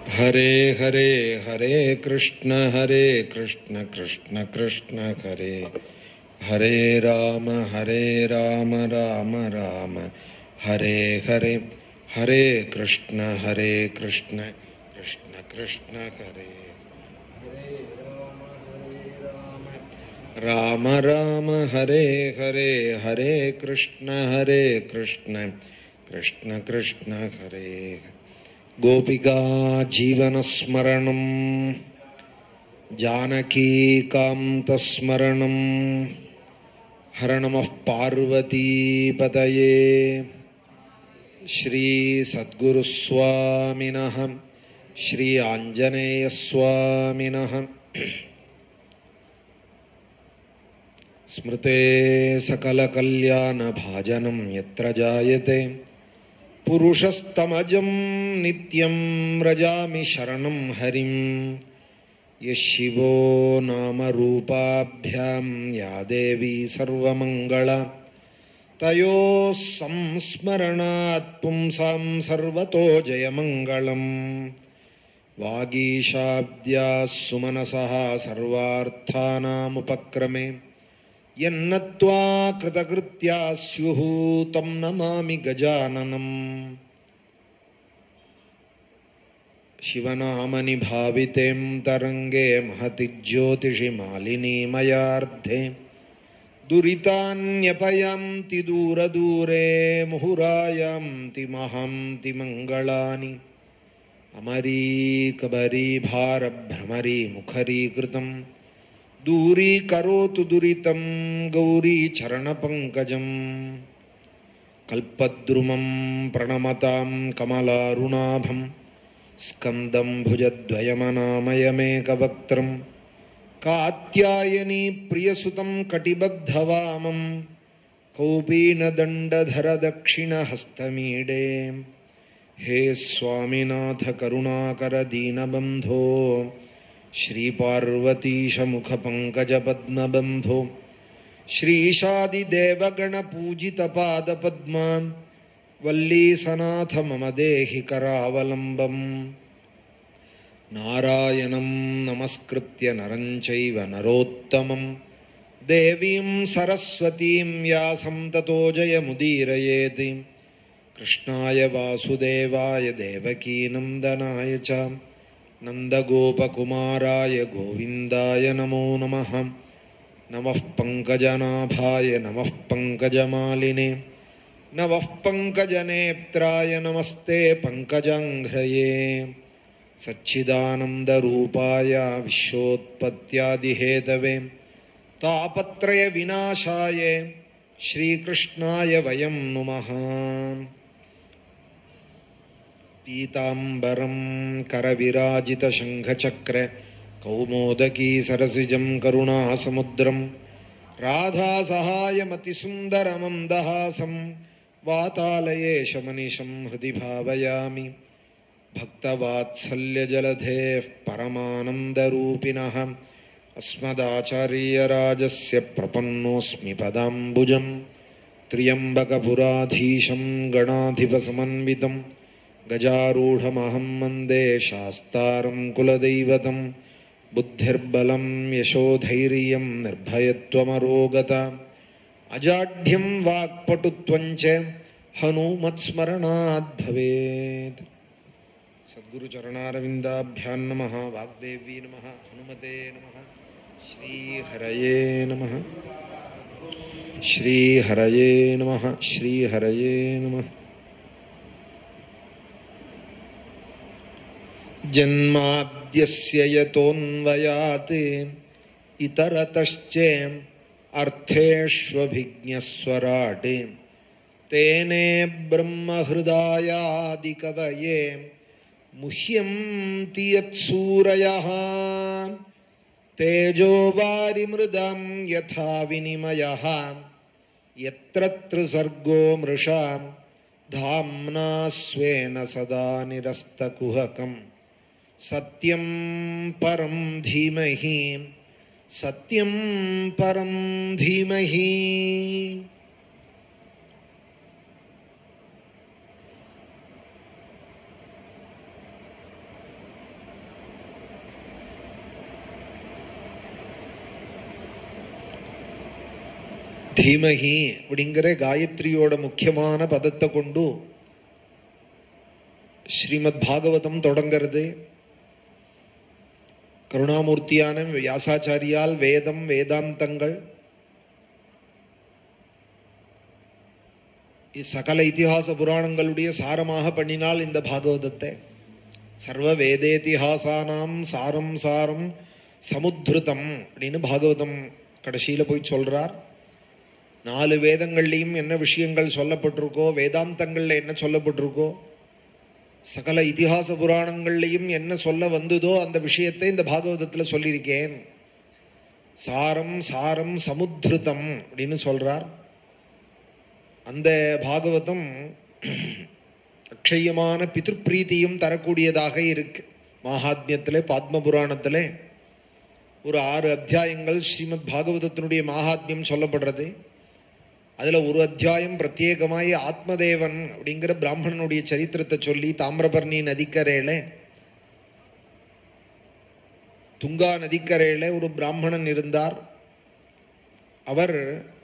हरे हरे हरे कृष्ण हरे कृष्ण कृष्ण कृष्ण हरे हरे राम हरे राम राम राम हरे हरे हरे कृष्ण हरे कृष्ण कृष्ण कृष्ण हरे हरे राम हरे राम राम राम हरे हरे हरे कृष्ण हरे कृष्ण कृष्ण कृष्ण हरे गोपिका जीवनस्मरणं जानकीकान्तस्मरणं हर नमः पार्वतीपतये श्रीसद्गुरुस्वामिनः श्री आञ्जनेयस्वामिनः स्मृते सकलकल्याणभाजनं यत्र जायते पुरुषस्तमजं नित्यं व्रजामि शरणं हरिं यः शिवो नामरूपाभ्यां या देवी सर्वमङ्गला तयोः संस्मरणात् पुंसां सर्वतो जयमङ्गलम् वागीशाब्द्याः सुमनसः सर्वार्थानामुपक्रमे यन्नत्वा कृतकृत्या स्युः तं नमामि गजाननम् शिवनामनि भावितें तरङ्गे महति ज्योतिषि मालिनी मयार्धे दुरितान्यपयान्ति दूरदूरे मुहुरायान्ति महान्ति मङ्गलानि अमरी भारभ्रमरी मुखरीकृतम् दूरीकरोतु दुरितं गौरीचरणपङ्कजम् कल्पद्रुमं प्रणमतां कमलारुणाभं स्कन्दं भुजद्वयमनामयमेकवक्त्रं कात्यायनी प्रियसुतं कटिबद्धवामं कौपीनदण्डधरदक्षिणहस्तमीडे हे स्वामिनाथ करुणाकर दीनबन्धो श्रीपार्वतीशमुखपङ्कजपद्मबन्धो श्रीशादिदेवगणपूजितपादपद्मा वल्लीसनाथ मम देहि करावलम्बम् नारायणं नमस्कृत्य नरं चैव नरोत्तमं देवीं सरस्वतीं व्यासं ततो जयमुदीरयेति कृष्णाय वासुदेवाय देवकीनन्दनाय च नन्दगोपकुमाराय गोविन्दाय नमो नमः नमः पङ्कजनाभाय नमः पङ्कजमालिने नमः पङ्कजनेत्राय नमस्ते पङ्कजाङ्घ्रये सच्चिदानन्दरूपाय विश्वोत्पत्त्यादिहेतवे तापत्रयविनाशाय श्रीकृष्णाय वयं नुमः पीताम्बरं करविराजितशङ्खचक्र कौमोदकी सरसिजं करुणासमुद्रं राधासहायमतिसुन्दरमन्दहासं वातालयेशमनिशं हृदि भावयामि भक्तवात्सल्यजलधेः परमानन्दरूपिणः अस्मदाचार्यराजस्य प्रपन्नोऽस्मि पदाम्बुजं त्र्यम्बकपुराधीशं गणाधिपसमन्वितं गजारूढमहं वन्दे शास्तारं कुलदैवतं बुद्धिर्बलं यशोधैर्यं निर्भयत्वमरोगता अजाढ्यं वाक्पटुत्वञ्च हनुमत्स्मरणात् भवेत् सद्गुरुचरणारविन्दाभ्यां नमः वाग्देवी नमः हनुमते नमः श्रीहरये नमः श्रीहरये नमः श्रीहरये नमः जन्माद्यस्य यतोऽन्वयात् इतरतश्च अर्थेष्वभिज्ञस्वराट् तेने ब्रह्महृदायादिकवये मुह्यन्ति यत्सूरयः तेजो वारिमृदां यथा विनिमयः यत्र त्रिसर्गो मृषा धाम्ना स्वेन सदा निरस्तकुहकम् सत्यं परं धीमहि सत्यं परं धीमहि தீமஹி அப்படிங்கிற காயத்ரியோட முக்கியமான பதத்தை கொண்டு ஸ்ரீமத் பாகவதம் தொடங்கிறது கருணாமூர்த்தியான வியாசாச்சாரியால் வேதம் வேதாந்தங்கள் சகல இத்திஹாச புராணங்களுடைய சாரமாக பண்ணினால் இந்த பாகவதத்தை சர்வ வேதேதிஹாசானாம் சாரம் சாரம் சமுத்ருதம் அப்படின்னு பாகவதம் கடைசியில போய் சொல்றார் நாலு வேதங்கள்லையும் என்ன விஷயங்கள் சொல்லப்பட்டிருக்கோ வேதாந்தங்கள்ல என்ன சொல்லப்பட்டிருக்கோ சகல இதிகாச புராணங்கள்லையும் என்ன சொல்ல வந்ததோ அந்த விஷயத்தை இந்த பாகவதத்துல சொல்லியிருக்கேன் சாரம் சாரம் சமுத்ருதம் அப்படின்னு சொல்றார் அந்த பாகவதம் அக்ஷயமான பிதிருப்பிரீத்தியும் தரக்கூடியதாக இருக்கு மகாத்மியத்திலே பாத்ம புராணத்திலே ஒரு ஆறு அத்தியாயங்கள் ஸ்ரீமத் பாகவதத்தினுடைய மகாத்மியம் சொல்லப்படுறது அதுல ஒரு அத்தியாயம் பிரத்யேகமாய் ஆத்மதேவன் அப்படிங்கிற பிராமணனுடைய சரித்திரத்தை சொல்லி தாமிரபரணி நதிக்கரையில துங்கா நதிக்கரையில ஒரு பிராமணன் இருந்தார் அவர்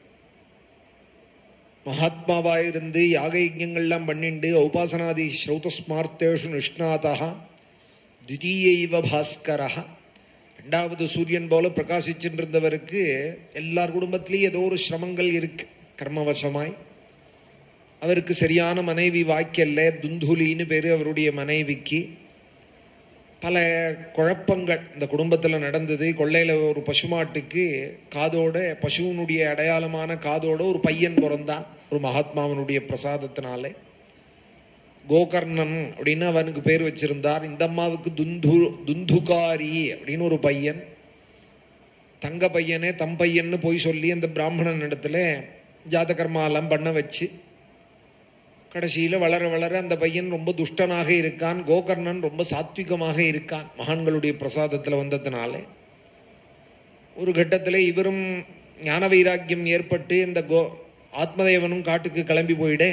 மகாத்மாவாயிருந்து யாக யஜ்யங்கள்லாம் பண்ணிண்டு ஔபாசனாதி ஸ்ரௌதஸ்மார்த்தேஷு நிஷ்ணாதா தித்தீயைவ பாஸ்கரா ரெண்டாவது சூரியன் போல பிரகாசிச்சுட்டு இருந்தவருக்கு எல்லார் குடும்பத்திலையும் ஏதோ ஒரு சிரமங்கள் இருக்கு கர்மவசமாய் அவருக்கு சரியான மனைவி வாய்க்கல்ல துந்துலின்னு பேரு அவருடைய மனைவிக்கு பல குழப்பங்கள் இந்த குடும்பத்தில் நடந்தது கொள்ளையில் ஒரு பசுமாட்டுக்கு காதோட பசுவனுடைய அடையாளமான காதோட ஒரு பையன் பிறந்தான் ஒரு மகாத்மாவனுடைய பிரசாதத்தினாலே கோகர்ணன் அப்படின்னு அவனுக்கு பேர் வச்சிருந்தார் இந்த அம்மாவுக்கு துந்து துந்துகாரி அப்படின்னு ஒரு பையன் தங்க பையனே தம் பையன்னு போய் சொல்லி அந்த பிராமணன் இடத்துல ஜாதகர்மாலாம் பண்ண வச்சு கடைசியில் வளர வளர அந்த பையன் ரொம்ப துஷ்டனாக இருக்கான் கோகர்ணன் ரொம்ப சாத்விகமாக இருக்கான் மகான்களுடைய பிரசாதத்தில் வந்ததுனால ஒரு கட்டத்தில் இவரும் ஞான வைராக்கியம் ஏற்பட்டு இந்த கோ ஆத்மதேவனும் காட்டுக்கு கிளம்பி போயிட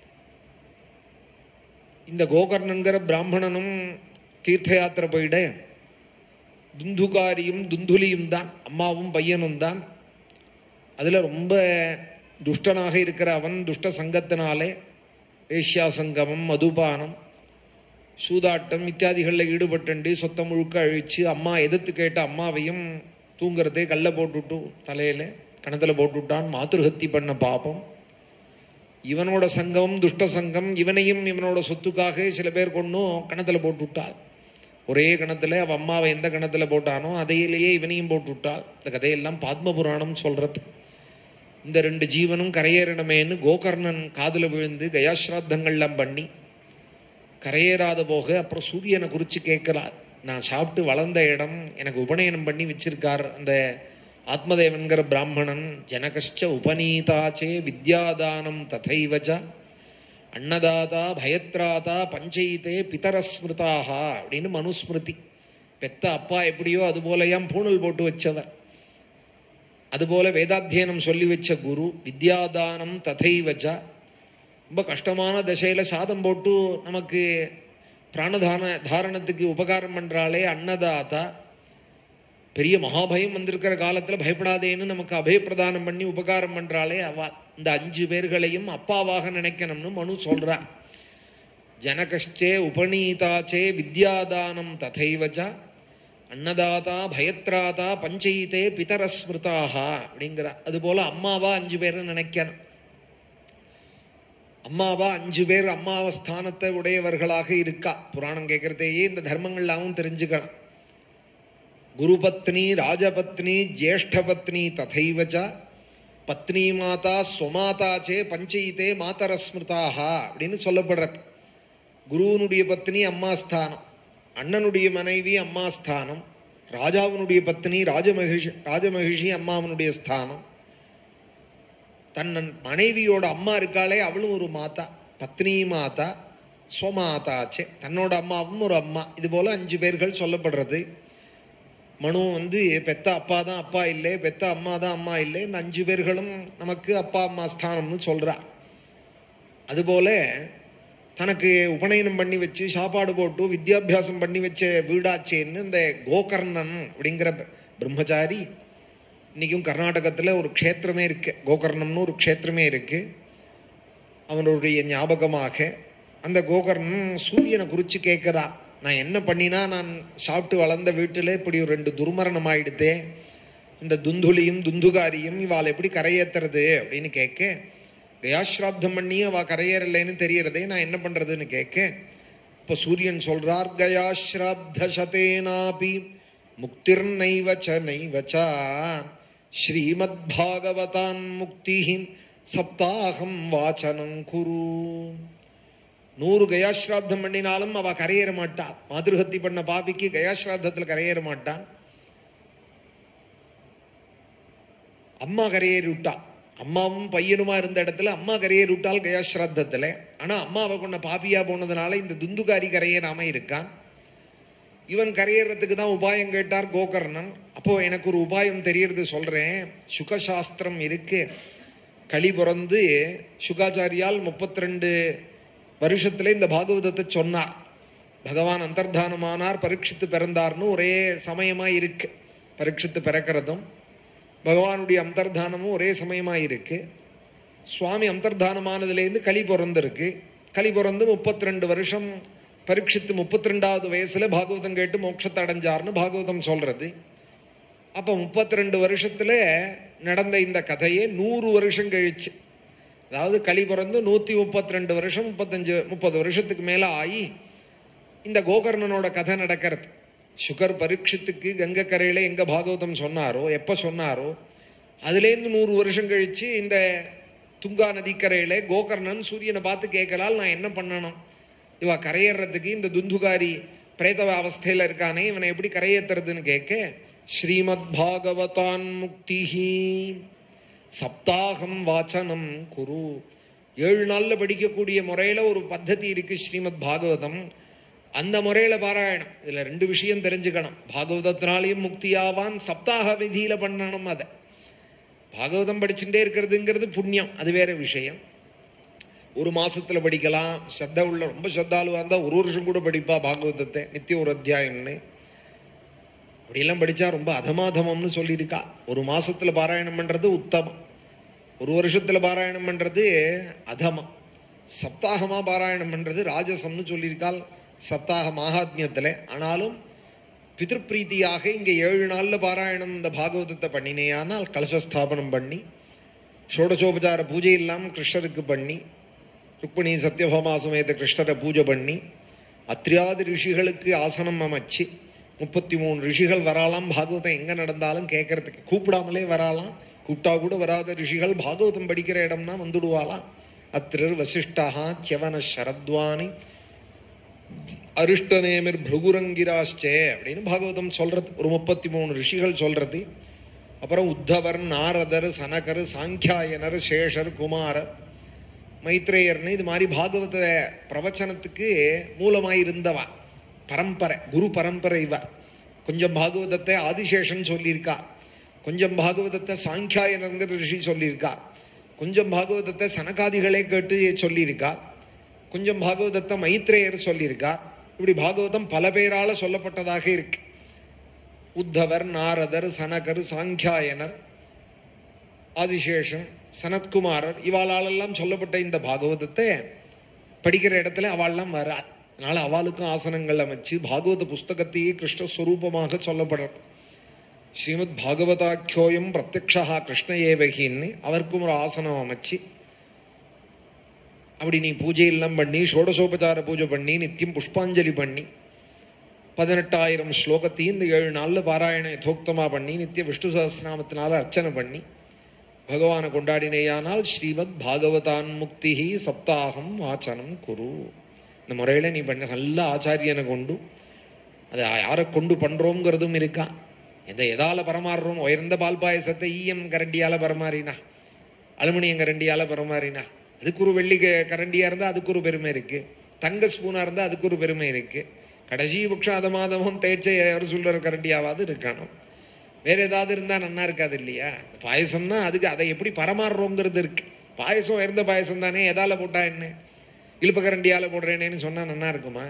இந்த கோகர்ணங்கிற பிராமணனும் தீர்த்த யாத்திரை போயிட துந்துகாரியும் துந்துலியும் தான் அம்மாவும் பையனும் தான் அதில் ரொம்ப துஷ்டனாக இருக்கிற அவன் துஷ்ட சங்கத்தினாலே வேஷ்யா சங்கமம் மதுபானம் சூதாட்டம் இத்தியாதிகளில் ஈடுபட்டு சொத்தை முழுக்க அழிச்சு அம்மா எதிர்த்து கேட்ட அம்மாவையும் தூங்குறதே கல்ல போட்டுட்டு தலையில கணத்துல போட்டுவிட்டான் மாத்திருஹத்தி பண்ண பாபம் இவனோட சங்கம் துஷ்ட சங்கம் இவனையும் இவனோட சொத்துக்காக சில பேர் கொண்டும் கணத்துல போட்டு விட்டாள் ஒரே கணத்துல அவ அம்மாவை எந்த கணத்துல போட்டானோ அதையிலேயே இவனையும் போட்டு விட்டாள் இந்த கதையெல்லாம் பாத்ம புராணம் சொல்றது இந்த ரெண்டு ஜீவனும் கரையேறணுமேன்னு கோகர்ணன் காதுல விழுந்து கயாஸ்ராத்தங்கள்லாம் பண்ணி கரையேறாத போக அப்புறம் சூரியனை குறித்து கேட்கிறார் நான் சாப்பிட்டு வளர்ந்த இடம் எனக்கு உபநயனம் பண்ணி வச்சிருக்கார் அந்த ஆத்மதேவன்கிற பிராமணன் ஜனகஷ்ட உபநீதாச்சே வித்யாதானம் ததைவச்ச அன்னதாதா பயத்ராதா பஞ்சயித்தே பிதரஸ்மிருதாக அப்படின்னு மனுஸ்மிருதி பெத்த அப்பா எப்படியோ அது போலயாம் பூணல் போட்டு வச்சவர் அதுபோல வேதாத்தியனம் சொல்லி வச்ச குரு வித்யாதானம் ததைவச்ச ரொம்ப கஷ்டமான தசையில சாதம் போட்டு நமக்கு பிராணதான தாரணத்துக்கு உபகாரம் பண்றாளே அன்னதாதா பெரிய மகாபயம் வந்திருக்கிற காலத்துல பயப்படாதேன்னு நமக்கு அபயப்பிரதானம் பண்ணி உபகாரம் பண்றாளே அவ இந்த அஞ்சு பேர்களையும் அப்பாவாக நினைக்கணும்னு மனு சொல்றார் ஜனகஷ்டே உபநீதாச்சே வித்யாதானம் ததைவச்ச அன்னதாதா பயத்ராதா பஞ்சயித்தே பிதரஸ்மிருதாக அப்படிங்கிறார் அதுபோல அம்மாவா அஞ்சு பேரை நினைக்கணும் அம்மாவா அஞ்சு பேர் அம்மாவ ஸ்தானத்தை உடையவர்களாக இருக்கா புராணம் கேட்கறதையே இந்த தர்மங்கள்லாவும் தெரிஞ்சுக்கணும் குரு பத்னி ராஜபத்னி ஜேஷ்ட பத்னி ததைவச்ச பத்னி மாதா ஸ்வமாதா சே பஞ்சயித்தே மாதரஸ்மிருதாக அப்படின்னு சொல்லப்படுறது குருவனுடைய பத்னி அம்மா ஸ்தானம் அண்ணனுடைய மனைவி அம்மா ஸ்தானம் ராஜாவினுடைய பத்னி ராஜமகிஷி ராஜமகிஷி அம்மாவனுடைய ஸ்தானம் தன் மனைவியோட அம்மா இருக்காளே அவளும் ஒரு மாதா பத்னி மாதா ஸ்வமாதாச்சே தன்னோட அம்மாவும் ஒரு அம்மா இது போல அஞ்சு பேர்கள் சொல்லப்படுறது மனு வந்து பெத்த அப்பா தான் அப்பா இல்லை பெத்த அம்மா தான் அம்மா இல்லை இந்த அஞ்சு பேர்களும் நமக்கு அப்பா அம்மா ஸ்தானம்னு சொல்றா அதுபோல தனக்கு உபநயனம் பண்ணி வச்சு சாப்பாடு போட்டு வித்யாபியாசம் பண்ணி வச்ச வீடாச்சேன்னு இந்த கோகர்ணன் அப்படிங்கிற பிரம்மச்சாரி இன்றைக்கும் கர்நாடகத்தில் ஒரு க்ஷேத்திரமே இருக்கு கோகர்ணம்னு ஒரு க்ஷேத்திரமே இருக்கு அவனுடைய ஞாபகமாக அந்த கோகர்ணம் சூரியனை குறித்து கேட்குறா நான் என்ன பண்ணினா நான் சாப்பிட்டு வளர்ந்த வீட்டில் இப்படி ஒரு ரெண்டு துர்மரணம் ஆயிடுதே இந்த துந்துலியும் துந்துகாரியும் இவாள் எப்படி கரையேத்துறது அப்படின்னு கேட்க கயாஸ்ராத்தம் பண்ணி அவ கரையேறலைன்னு தெரியறதே நான் என்ன பண்றதுன்னு கேட்க இப்போ சூரியன் சொல்றார் கயாஸ்ராத்த சதேனாபி முக்திர் நைவச்ச நைவச்சா ஸ்ரீமத் பாகவதான் முக்தி சப்தாகம் வாசனம் குரு நூறு கயாஸ்ராத்தம் பண்ணினாலும் அவ கரையேற மாட்டா மாதிருகத்தி பண்ண பாபிக்கு கயாஸ்ராத்தத்தில் கரையேற மாட்டான் அம்மா கரையேறி விட்டா அம்மாவும் பையனுமா இருந்த இடத்துல அம்மா கரையேறி விட்டால் கயாஸ்ராத்தத்துல ஆனா அம்மாவை கொண்ட பாப்பியா போனதுனால இந்த துந்துகாரி கரையேறாம இருக்கான் இவன் கரையேறதுக்கு தான் உபாயம் கேட்டார் கோகர்ணன் அப்போ எனக்கு ஒரு உபாயம் தெரியறது சொல்றேன் சுகசாஸ்திரம் இருக்கு களி பிறந்து சுகாச்சாரியால் முப்பத்தி ரெண்டு வருஷத்துல இந்த பாகவதத்தை சொன்னார் பகவான் அந்தர்தானமானார் பரீட்சித்து பிறந்தார்னு ஒரே சமயமா இருக்கு பரீட்சித்து பிறக்கிறதும் பகவானுடைய அந்தர்தானமும் ஒரே சமயமா இருக்கு சுவாமி அந்தர்தானமானதுலேருந்து களி பிறந்திருக்கு களி பிறந்து முப்பத்தி ரெண்டு வருஷம் பரீட்சித்து முப்பத்தி ரெண்டாவது வயசுல பாகவதம் கேட்டு மோட்சத்தை அடைஞ்சார்னு பாகவதம் சொல்றது அப்ப முப்பத்தி ரெண்டு வருஷத்துல நடந்த இந்த கதையே நூறு வருஷம் கழிச்சு அதாவது களி பிறந்து நூத்தி முப்பத்தி ரெண்டு வருஷம் முப்பத்தஞ்சு முப்பது வருஷத்துக்கு மேல ஆகி இந்த கோகர்ணனோட கதை நடக்கிறது சுகர் பரீட்சத்துக்கு கங்கை கரையில எங்க பாகவதம் சொன்னாரோ எப்ப சொன்னாரோ அதுலேருந்து நூறு வருஷம் கழிச்சு இந்த துங்கா நதிக்கரையில கோகர்ணன் சூரியனை பார்த்து கேட்கலால் நான் என்ன பண்ணணும் இவ கரையேறதுக்கு இந்த துந்துகாரி பிரேத அவஸ்தையில இருக்கானே இவனை எப்படி கரையேத்துறதுன்னு கேட்க ஸ்ரீமத் பாகவதான் முக்திஹி சப்தாகம் வாசனம் குரு ஏழு நாள்ல படிக்கக்கூடிய முறையில ஒரு பத்ததி இருக்கு ஸ்ரீமத் பாகவதம் அந்த முறையில பாராயணம் இதுல ரெண்டு விஷயம் தெரிஞ்சுக்கணும் பாகவதத்தினாலையும் முக்தியாவான் சப்தாக விதியில பண்ணணும் அதை பாகவதம் படிச்சுட்டே இருக்கிறதுங்கிறது புண்ணியம் அது வேற விஷயம் ஒரு மாசத்துல படிக்கலாம் ஸ்ரத்த உள்ள ரொம்ப ஸ்ரத்தாலுவா இருந்தா ஒரு வருஷம் கூட படிப்பா பாகவதத்தை நித்திய ஒரு அத்தியாயம்னு அப்படியெல்லாம் படிச்சா ரொம்ப அதமாதமம்னு சொல்லியிருக்கா ஒரு மாசத்துல பாராயணம் பண்றது உத்தமம் ஒரு வருஷத்துல பாராயணம் பண்றது அதமம் சப்தாகமா பாராயணம் பண்றது ராஜசம்னு சொல்லியிருக்கால் சப்தாக மாகாத்மியத்துல ஆனாலும் பிதிருப்ரீதியாக இங்க ஏழு நாள்ல பாராயணம் இந்த பாகவதத்தை பண்ணினேயானால் கலசஸ்தாபனம் பண்ணி ஷோடசோபச்சார பூஜை இல்லாம கிருஷ்ணருக்கு பண்ணி ருக்மிணி சத்யபாமா சமேத கிருஷ்ணரை பூஜை பண்ணி அத்ரியாதி ரிஷிகளுக்கு ஆசனம் அமைச்சு முப்பத்தி மூணு ரிஷிகள் வராலாம் பாகவதம் எங்க நடந்தாலும் கேட்கறதுக்கு கூப்பிடாமலே வராலாம் கூப்பிட்டா கூட வராத ரிஷிகள் பாகவதம் படிக்கிற இடம்னா வந்துடுவாளாம் அத்திரர் வசிஷ்டா செவன சரத்வானி அரிஷ்டநேமிர் பிருகுரங்கிராச்சே அப்படின்னு பாகவதம் சொல்றது ஒரு முப்பத்தி மூணு ரிஷிகள் சொல்றது அப்புறம் உத்தவர் நாரதர் சனகர் சாங்கியாயனர் சேஷர் குமாரர் மைத்ரேயர்னு இது மாதிரி பாகவத பிரவச்சனத்துக்கு மூலமாய் இருந்தவா பரம்பரை குரு பரம்பரை இவ கொஞ்சம் பாகவதத்தை ஆதிசேஷன் சொல்லியிருக்கா கொஞ்சம் பாகவதத்தை சாங்கியாயனங்கிற ரிஷி சொல்லியிருக்கா கொஞ்சம் பாகவதத்தை சனகாதிகளே கேட்டு சொல்லியிருக்கா கொஞ்சம் பாகவதத்தை மைத்ரேயர் சொல்லியிருக்கா இப்படி பாகவதம் பல பேரால சொல்லப்பட்டதாக இருக்கு உத்தவர் நாரதர் சனகர் சாங்கியாயனர் ஆதிசேஷன் சனத்குமாரர் இவாளாலெல்லாம் சொல்லப்பட்ட இந்த பாகவதத்தை படிக்கிற இடத்துல அவள்லாம் வரா அதனால அவளுக்கும் ஆசனங்கள் அமைச்சு பாகவத புஸ்தகத்தையே கிருஷ்ணஸ்வரூபமாக சொல்லப்படுறது ஸ்ரீமத் பாகவதாக்கியோயம் பிரத்யக்ஷா கிருஷ்ண ஏவகின்னு அவருக்கும் ஒரு ஆசனம் அமைச்சு அப்படி நீ பூஜை எல்லாம் பண்ணி ஷோடசோபச்சார பூஜை பண்ணி நித்தியம் புஷ்பாஞ்சலி பண்ணி பதினெட்டாயிரம் ஸ்லோகத்தையும் இந்த ஏழு நாளில் பாராயண யதோக்தமா பண்ணி நித்திய விஷ்ணு சஹஸ்ரநாமத்தினால அர்ச்சனை பண்ணி பகவானை கொண்டாடினேயானால் ஸ்ரீமத் பாகவதான் முக்தி சப்தாகம் வாச்சனம் குரு இந்த முறையில் நீ பண்ண நல்ல ஆச்சாரியனை கொண்டு அதை யாரை கொண்டு பண்ணுறோங்கிறதும் இருக்கா எந்த எதால பரமாறுறோம் உயர்ந்த பால் பாயசத்தை ஈயம் கரண்டியால பரமாறினா அலுமினியம் கரண்டியால பரமாறினா அதுக்கு ஒரு வெள்ளி க- கரண்டியா இருந்தால் அதுக்கு ஒரு பெருமை இருக்கு தங்க ஸ்பூனா இருந்தால் அதுக்கு ஒரு பெருமை இருக்கு கடைசி பட்சம் அத மாதமும் தேய்ச்ச யாரும் சொல்ற கரண்டியாவது இருக்கணும் வேற ஏதாவது இருந்தா நன்னா இருக்காது இல்லையா இந்த பாயசம்னா அதுக்கு அதை எப்படி பரமாறுறோங்கிறது இருக்கு பாயசம் உயர்ந்த பாயசம் தானே எதால போட்டா என்ன இழுப்ப கரண்டியால போடுறேனேன்னு சொன்னா நன்னா இருக்குமா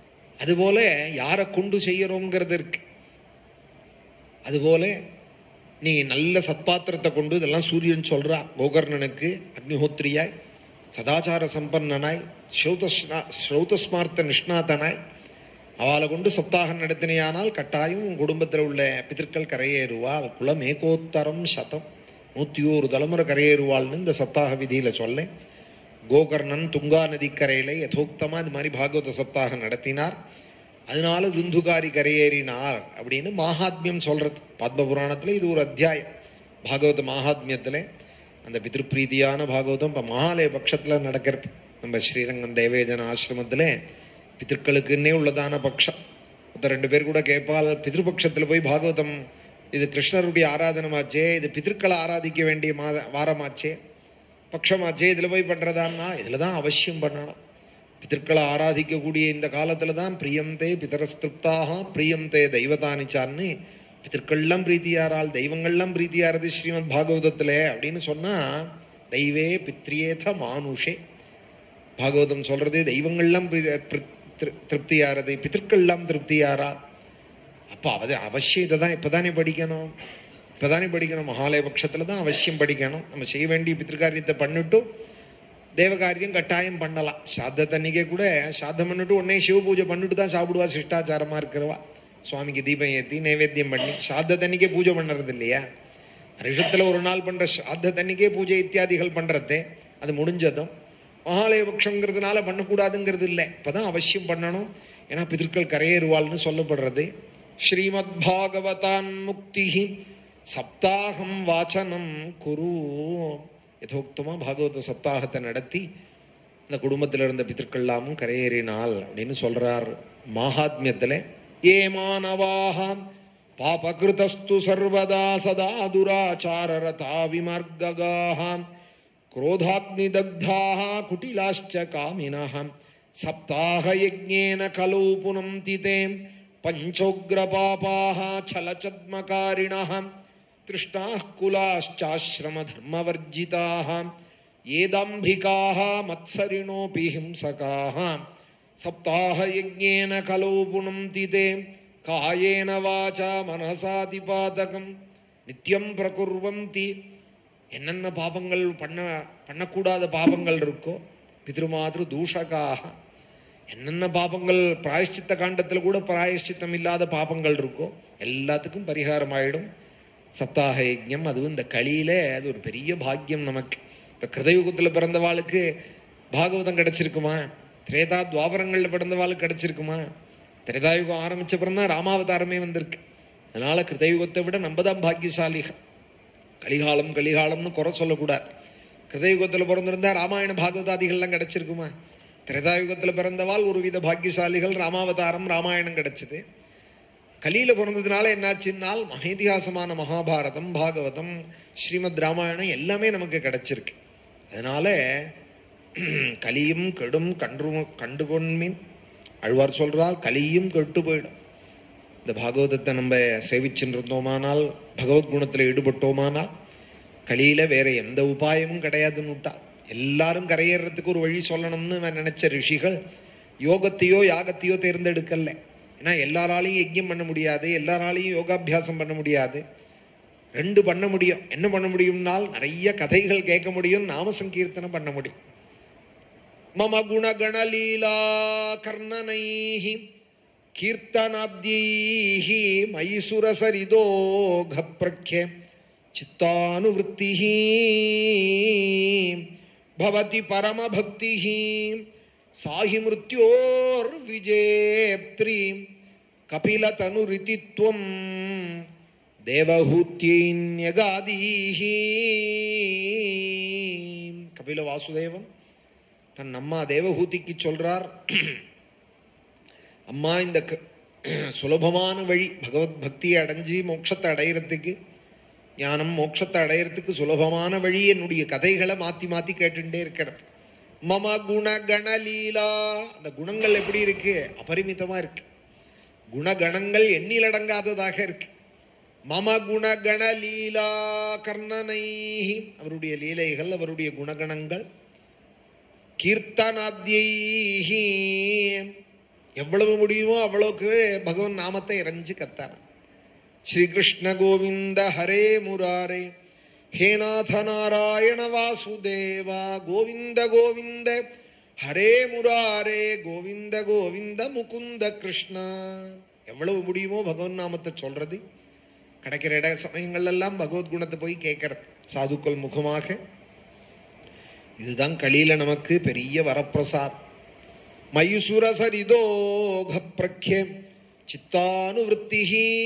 அதுபோல யாரை கொண்டு செய்யறோங்கிறது இருக்கு அதுபோல நீ நல்ல சத்பாத்திரத்தை கொண்டு இதெல்லாம் சூரியன் சொல்றா கோகர்ணனுக்கு அக்னிஹோத்திரியாய் சதாச்சார சம்பன்னனாய் ஸ்ரௌதஸ்னா ஸ்ரௌதஸ்மார்த்த நிஷ்ணாதனாய் அவளை கொண்டு சப்தாகம் நடத்தினையானால் கட்டாயம் உன் குடும்பத்தில் உள்ள பிதற்கள் கரையேறுவாள் குலம் ஏகோத்தரம் சதம் நூற்றி ஒரு தலைமுறை கரையேறுவாள்னு இந்த சப்தாக விதியில சொல்லேன் கோகர்ணன் துங்கா நதிக்கரையில யதோக்தமா இது மாதிரி பாகவத சப்தாகம் நடத்தினார் அதனால துந்துகாரி கரையேறினார் அப்படின்னு மகாத்மியம் சொல்றது பத்ம புராணத்துல இது ஒரு அத்தியாயம் பாகவத மகாத்மியத்துல அந்த பிதிருப்பிரீதியான பாகவதம் இப்போ மகாலய பட்சத்துல நடக்கிறது நம்ம ஸ்ரீரங்கம் தேவேஜன ஆசிரமத்துல பிதர்களுக்குன்னே உள்ளதான பட்சம் மொத்த ரெண்டு பேர் கூட கேட்பால் பிதிருபக்ஷத்துல போய் பாகவதம் இது கிருஷ்ணருடைய ஆராதனமாச்சே இது பிதற்களை ஆராதிக்க வேண்டிய மாத வாரமாச்சே பட்சமாச்சே இதில் போய் பண்ணுறதான்னா இதில் தான் அவசியம் பண்ணணும் பிதற்களை ஆராதிக்கக்கூடிய இந்த காலத்தில் தான் பிரியந்தே பிதரஸ்திருப்தாக பிரியந்தே தெய்வதானிச்சான்னு பிதற்கள்லாம் பிரீத்தியாரால் தெய்வங்கள்லாம் பிரீத்தியாரது ஸ்ரீமத் பாகவதத்தில் அப்படின்னு சொன்னால் தெய்வே பித்ரியேத மானுஷே பாகவதம் சொல்றது தெய்வங்கள்லாம் பிரி- பிரி- திரு- திருப்தியாரது பிதற்கள்லாம் திருப்தியாரா அப்போ அது அவசியம் இதை தான் இப்போ தானே படிக்கணும் இப்போ தானே படிக்கணும் மகாலய பட்சத்தில் தான் அவசியம் படிக்கணும் நம்ம செய்ய வேண்டிய பித்திருக்காரியத்தை பண்ணிட்டும் தேவகாரியம் கட்டாயம் பண்ணலாம் சாத்தத்தன்னைக்கே கூட சாத்தம் பண்ணிட்டு உடனே சிவ பூஜை பண்ணிட்டு தான் சாப்பிடுவா சிஷ்டாச்சாரமா இருக்கிறவா சுவாமிக்கு தீபம் ஏற்றி நைவேத்தியம் பண்ணி சாத்தத்தன்னைக்கே பூஜை பண்ணுறது இல்லையா வருஷத்துல ஒரு நாள் பண்ற சாத்தத்தன்னைக்கே பூஜை இத்தியாதிகள் பண்றதே அது முடிஞ்சதும் மகாலய பட்சங்கிறதுனால பண்ணக்கூடாதுங்கிறது இல்லை இப்பதான் அவசியம் பண்ணணும் ஏன்னா பிதற்கள் கரையேறுவாள்னு சொல்லப்படுறது ஸ்ரீமத் பாகவதான் முக்தி சப்தாகம் வாசனம் குரு யதோக்தமா பாகவத சப்தாகத்தை நடத்தி இந்த குடும்பத்தில் இருந்த பிதற்கள்லாமும் கரையேறினாள் அப்படின்னு சொல்றார் மாகாத்மியத்துல ஏ மானவாக பாபகிருதஸ்து சர்வதா சதா துராச்சாரரதா விமார்ககாः क्रोधाग्निदग्धाः कुटिलाश्च कामिनः सप्ताहयज्ञेन कलौ पुनन्ति ते पञ्चोग्रपापाः छलचद्मकारिणः तृष्णाः कुलाश्चाश्रमधर्मवर्जिताः ये दाम्भिकाः मत्सरिणोऽपि हिंसकाः सप्ताहयज्ञेन कलौ पुनन्ति ते कायेन वाचा मनसातिपातकम् நித்தியம் பிரகுர்வந்தி என்னென்ன பாபங்கள் பண்ண பண்ணக்கூடாத பாபங்கள் இருக்கோ பிதிருமாதிரு தூஷகாக என்னென்ன பாபங்கள் பிராயஷ்சித்த காண்டத்தில் கூட பிராயஷ்சித்தம் இல்லாத பாபங்கள் இருக்கோ எல்லாத்துக்கும் பரிகாரம் ஆயிடும் சப்தாக யஜ்ஞம் அதுவும் இந்த களியில அது ஒரு பெரிய பாக்கியம் நமக்கு இப்போ கிருதயுகத்தில் பிறந்தவாளுக்கு பாகவதம் கிடைச்சிருக்குமா திரேதா துவாபரங்களில் பிறந்தவாளுக்கு கிடைச்சிருக்குமா திரேதாயுகம் ஆரம்பிச்ச பிறந்தான் ராமாவதாரமே வந்திருக்கு அதனால கிருதயுகத்தை விட நம்ம தான் பாக்கியசாலிகள் கலிகாலம் கலிகாலம்னு குறை சொல்லக்கூடாது கிருதயுகத்தில் பிறந்திருந்தா ராமாயண பாகவதாதிகள்லாம் கிடைச்சிருக்குமா திரேதாயுகத்தில் பிறந்தவாள் ஒரு வித பாக்கியசாலிகள் ராமாவதாரம் ராமாயணம் கிடைச்சது கலியில பிறந்ததுனால என்னாச்சுன்னால் மகேதிகாசமான மகாபாரதம் பாகவதம் ஸ்ரீமத் ராமாயணம் எல்லாமே நமக்கு கிடைச்சிருக்கு அதனால கலியும் கெடும் கன்று கண்டுகொன்மின் அழ்வார் சொல்றார் கலியும் கெட்டு போயிடும் இந்த பாகவதத்தை நம்ம சேவிச்சுட்டு இருந்தோமானால் பகவத் குணத்தில் ஈடுபட்டோமானால் களியில வேற எந்த உபாயமும் கிடையாதுன்னு விட்டா எல்லாரும் கரையேறதுக்கு ஒரு வழி சொல்லணும்னு நான் நினைச்ச ரிஷிகள் யோகத்தையோ யாகத்தையோ தேர்ந்தெடுக்கல ஏன்னா எல்லாராலையும் யஜ்யம் பண்ண முடியாது எல்லாராலையும் யோகாபியாசம் பண்ண முடியாது ரெண்டு பண்ண முடியும் என்ன பண்ண முடியும்னால் நிறைய கதைகள் கேட்க முடியும் நாம சங்கீர்த்தனம் பண்ண முடியும் மம குணகணலீலா கர்ணனைஹி கீர்த்தனாப்தியைः मयिसुरसरिदोघप्रख्य चित्तानुवृत्तिः भवति परमभक्तिः सा हि मृत्योर्विजेप्त्री कपिलतनुरितित्वं देवहूत्यैन्यगादीः கபில வாசுதேவன் தன் அம்மா தேவஹூதிக்கு சொல்றார் அம்மா இந்த க- சுலபமான வழி பகவத் பக்தியை அடைஞ்சு மோட்சத்தை அடையிறதுக்கு ஞானம் மோட்சத்தை அடையிறதுக்கு சுலபமான வழி என்னுடைய கதைகளை மாத்தி மாத்தி கேட்டுட்டே இருக்கிறது மம குண கணலீலா அந்த குணங்கள் எப்படி இருக்கு அபரிமிதமா இருக்கு குணகணங்கள் எண்ணிலடங்காததாக இருக்கு மம குண கணலீலா கர்ணனை அவருடைய லீலைகள் அவருடைய குணகணங்கள் கீர்த்தனாத்யைஹி எவ்வளவு முடியுமோ அவ்வளவுக்கு பகவன் நாமத்தை இறைஞ்சு கத்தான श्रीकृष्ण गोविन्द हरे मुरारे हे नाथ नारायण वासुदेव गोविन्द गोविन्द ஹரே முராரே கோவிந்த கோவிந்த முகுந்த கிருஷ்ணா எவ்வளவு முடியுமோ பகவன் நாமத்தை சொல்றது கிடைக்கிற இட சமயங்கள் எல்லாம் பகவத் குணத்தை போய் கேட்கறது சாதுக்கள் முகமாக இதுதான் களியில நமக்கு பெரிய வரப்பிரசாத் மயுசுர சரிதோக பிரக்ய சித்தானுவருத்தி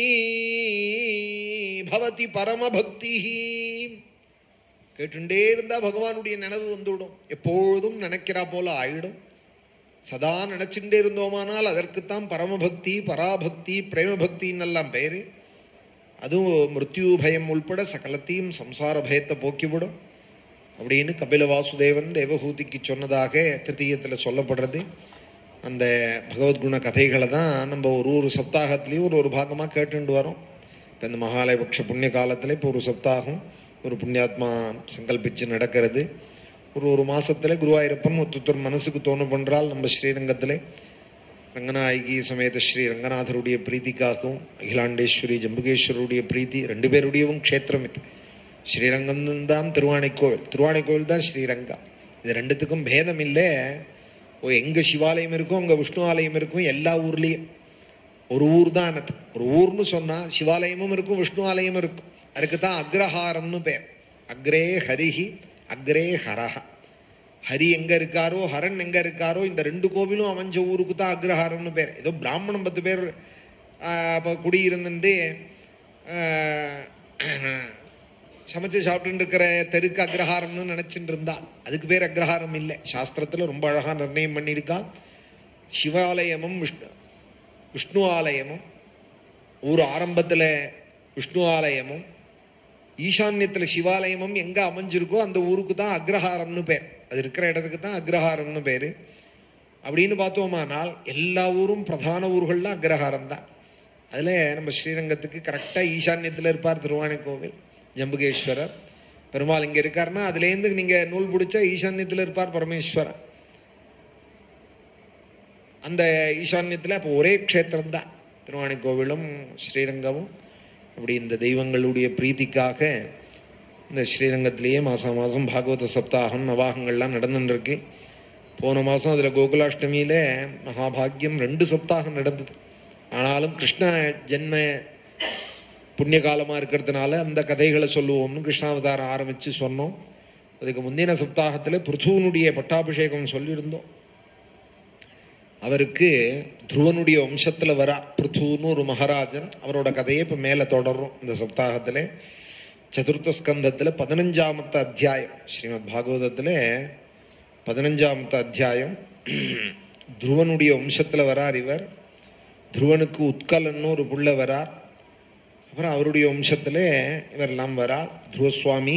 பவதி பரமபக்தி கேட்டுட்டே இருந்தா பகவானுடைய நினைவு வந்துவிடும் எப்பொழுதும் நினைக்கிறா போல ஆயிடும் சதா நினைச்சுட்டே இருந்தோமானால் அதற்குத்தான் பரமபக்தி பராபக்தி பிரேமபக்தின்னு எல்லாம் பேரு அதுவும் மிருத்யு பயம் உள்பட சகலத்தையும் சம்சார பயத்தை போக்கிவிடும் அப்படின்னு கபில வாசுதேவன் தேவஹூதிக்கு சொன்னதாக திருத்தீயத்தில் சொல்லப்படுறது அந்த பகவத்குண கதைகளை தான் நம்ம ஒரு ஒரு சப்தாகத்துலேயும் ஒரு ஒரு பாகமாக கேட்டுட்டு வரோம் இப்போ இந்த மகாலயபக்ஷ புண்ணிய காலத்தில் இப்போ ஒரு சப்தாகம் ஒரு புண்ணியாத்மா சங்கல்பிச்சு நடக்கிறது ஒரு ஒரு மாசத்துல குருவாயூரப்பன் ஒருத்தர் மனசுக்கு தோணு பண்றால் நம்ம ஸ்ரீரங்கத்தில் ரங்கநாயகி சமேத ஸ்ரீ ரங்கநாதருடைய பிரீத்திக்காகவும் அகிலாண்டேஸ்வரி ஜம்புகேஸ்வருடைய பிரீத்தி ரெண்டு பேருடையவும் க்ஷேத்திரம் இது ஸ்ரீரங்கம் தான் திருவானைக்கோவில் திருவானைக்கோவில் தான் ஸ்ரீரங்கம் இது ரெண்டுத்துக்கும் பேதம் இல்லை ஓ எங்க சிவாலயம் இருக்கும் அங்க விஷ்ணு ஆலயம் இருக்கும் எல்லா ஊர்லயும் ஒரு ஊர் தான் அது ஒரு ஊர்னு சொன்னா சிவாலயமும் இருக்கும் விஷ்ணு ஆலயமும் இருக்கும் அதுக்கு தான் அக்ரஹாரம்னு பேர் அக்ரே ஹரிஹி அக்ரே ஹரஹ ஹரி எங்க இருக்காரோ ஹரன் எங்க இருக்காரோ இந்த ரெண்டு கோவிலும் அமைஞ்ச ஊருக்கு தான் அக்ரஹாரம்னு பேர் ஏதோ பிராமணம் பத்து பேர் அப்போ குடியிருந்துட்டு சமைச்சு சாப்பிட்டு இருக்கிற தெருக்கு அக்ரஹாரம்னு நினைச்சுட்டு இருந்தா அதுக்கு பேர் அக்ரஹாரம் இல்லை சாஸ்திரத்துல ரொம்ப அழகா நிர்ணயம் பண்ணியிருக்கா சிவாலயமும் விஷ்ணு விஷ்ணு ஆலயமும் ஊர் ஆரம்பத்துல விஷ்ணு ஆலயமும் ஈசான்யத்துல சிவாலயமும் எங்க அமைஞ்சிருக்கோ அந்த ஊருக்கு தான் அக்ரஹாரம்னு பேர் அது இருக்கிற இடத்துக்கு தான் அக்ரஹாரம்னு பேரு அப்படின்னு பார்த்தோமானால் எல்லா ஊரும் பிரதான ஊர்கள்ல அக்ரஹாரம் தான் அதுல நம்ம ஸ்ரீரங்கத்துக்கு கரெக்டா ஈசான்யத்துல இருப்பார் திருவானைக்கோவில் ஜம்புகேஸ்வரர் பெருமாள் இங்க இருக்காருன்னா அதுலேருந்து நீங்க நூல் பிடிச்சா ஈசான்யத்துல இருப்பார் பரமேஸ்வரர் அந்த ஈசான்யத்துல அப்போ ஒரே க்ஷேத்திரம் தான் திருவானைக்கோவிலும் ஸ்ரீரங்கமும் அப்படி இந்த தெய்வங்களுடைய பிரீத்திக்காக இந்த ஸ்ரீரங்கத்திலேயே மாதம் மாதம் பாகவத சப்தாகம் நவாகங்கள்லாம் நடந்துட்டு இருக்கு போன மாதம் அதில் கோகுலாஷ்டமியில் மகாபாகியம் ரெண்டு சப்தாகம் நடந்தது ஆனாலும் கிருஷ்ண ஜென்ம புண்ணிய காலமாக இருக்கிறதுனால அந்த கதைகளை சொல்லுவோம்னு கிருஷ்ணாவதாரம் ஆரம்பித்து சொன்னோம் அதுக்கு முந்தின சப்தாகத்தில் பிருத்துவனுடைய பட்டாபிஷேகம் சொல்லியிருந்தோம் அவருக்கு துருவனுடைய வம்சத்துல வரா பிருத்துன்னு ஒரு மகாராஜன் அவரோட கதையை இப்ப மேல தொடரும் இந்த சப்தாகத்துல சதுர்த்த ஸ்கந்தத்துல பதினஞ்சாமத்த அத்தியாயம் ஸ்ரீமத் பாகவதத்துல பதினஞ்சாமத்த அத்தியாயம் துருவனுடைய வம்சத்துல வரார் இவர் துருவனுக்கு உத்கலன்னு ஒரு புள்ள வரார் அப்புறம் அவருடைய வம்சத்துல இவரெல்லாம் வரார் துருவசுவாமி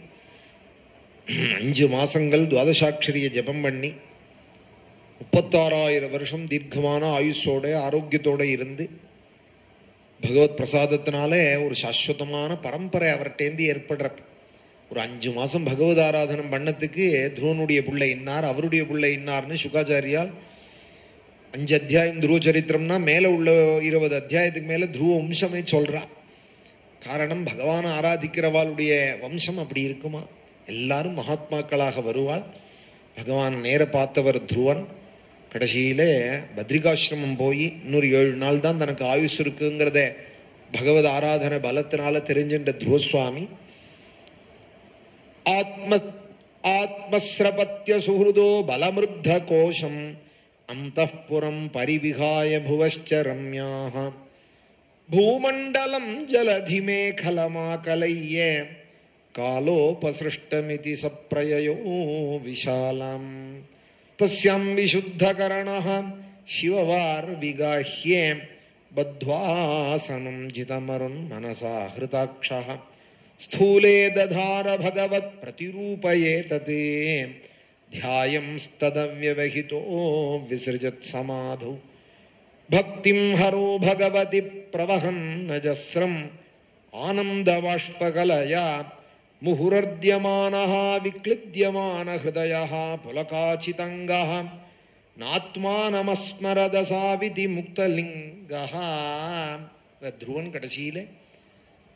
அஞ்சு மாசங்கள் துவாதசாட்சரிய ஜெபம் பண்ணி முப்பத்தாறாயிரம் வருஷம் தீர்க்கமான ஆயுஷோட ஆரோக்கியத்தோட இருந்து பகவத் பிரசாதத்தினால ஒரு சாஸ்வதமான பரம்பரை அவர்கிட்டேந்து ஏற்படுறது ஒரு அஞ்சு மாசம் பகவத் ஆராதனம் பண்ணத்துக்கு துருவனுடைய பிள்ளை இன்னார் அவருடைய பிள்ளை இன்னார்னு சுகாச்சாரியால் அஞ்சு அத்தியாயம் துருவ சரித்திரம்னா மேல உள்ள இருபது அத்தியாயத்துக்கு மேல துருவ வம்சமே சொல்றா காரணம் பகவானை ஆராதிக்கிறவாளுடைய வம்சம் அப்படி இருக்குமா எல்லாரும் மகாத்மாக்களாக வருவாள் பகவான் நேர பார்த்தவர் துருவன் கடைசியில பத்ரிகாசிரமம் போய் இன்னொரு ஏழு நாள் தான் தனக்கு ஆயுஸ் இருக்குங்கிறத பகவத் ஆராதனை பலத்தினால தெரிஞ்சின்ற துருவசுவாமி ஆத்ம ஆத்மஸ்ரபத்திய சுஹൃதோ பலமிருத்த கோஷம் அந்தப்புறம் பரிவிகாய புவश्च ரம்யாக பூமண்டலம் ஜலதிமேகலமாகலைய காலோபசृष्टमिति सप्रययो विशालाम् तस्यां विशुद्धकरणः शिववार्विगाह्ये बद्ध्वासनं जितमरुन्मनसा हृताक्षः स्थूले दधार भगवत्प्रतिरूपये तते ध्यायंस्तदव्यवहितो विसृजत् समाधौ भक्तिं हरो भगवति प्रवहन्नजस्रम् आनन्दबाष्पकलया मुहुरर्द्यमानः विक्लिद्यमानहृदयः पुलकाचितङ्गः நாத்மானமஸ்மரதசாவிதி முக்தலிங்கா த்ருவன் கடைசியில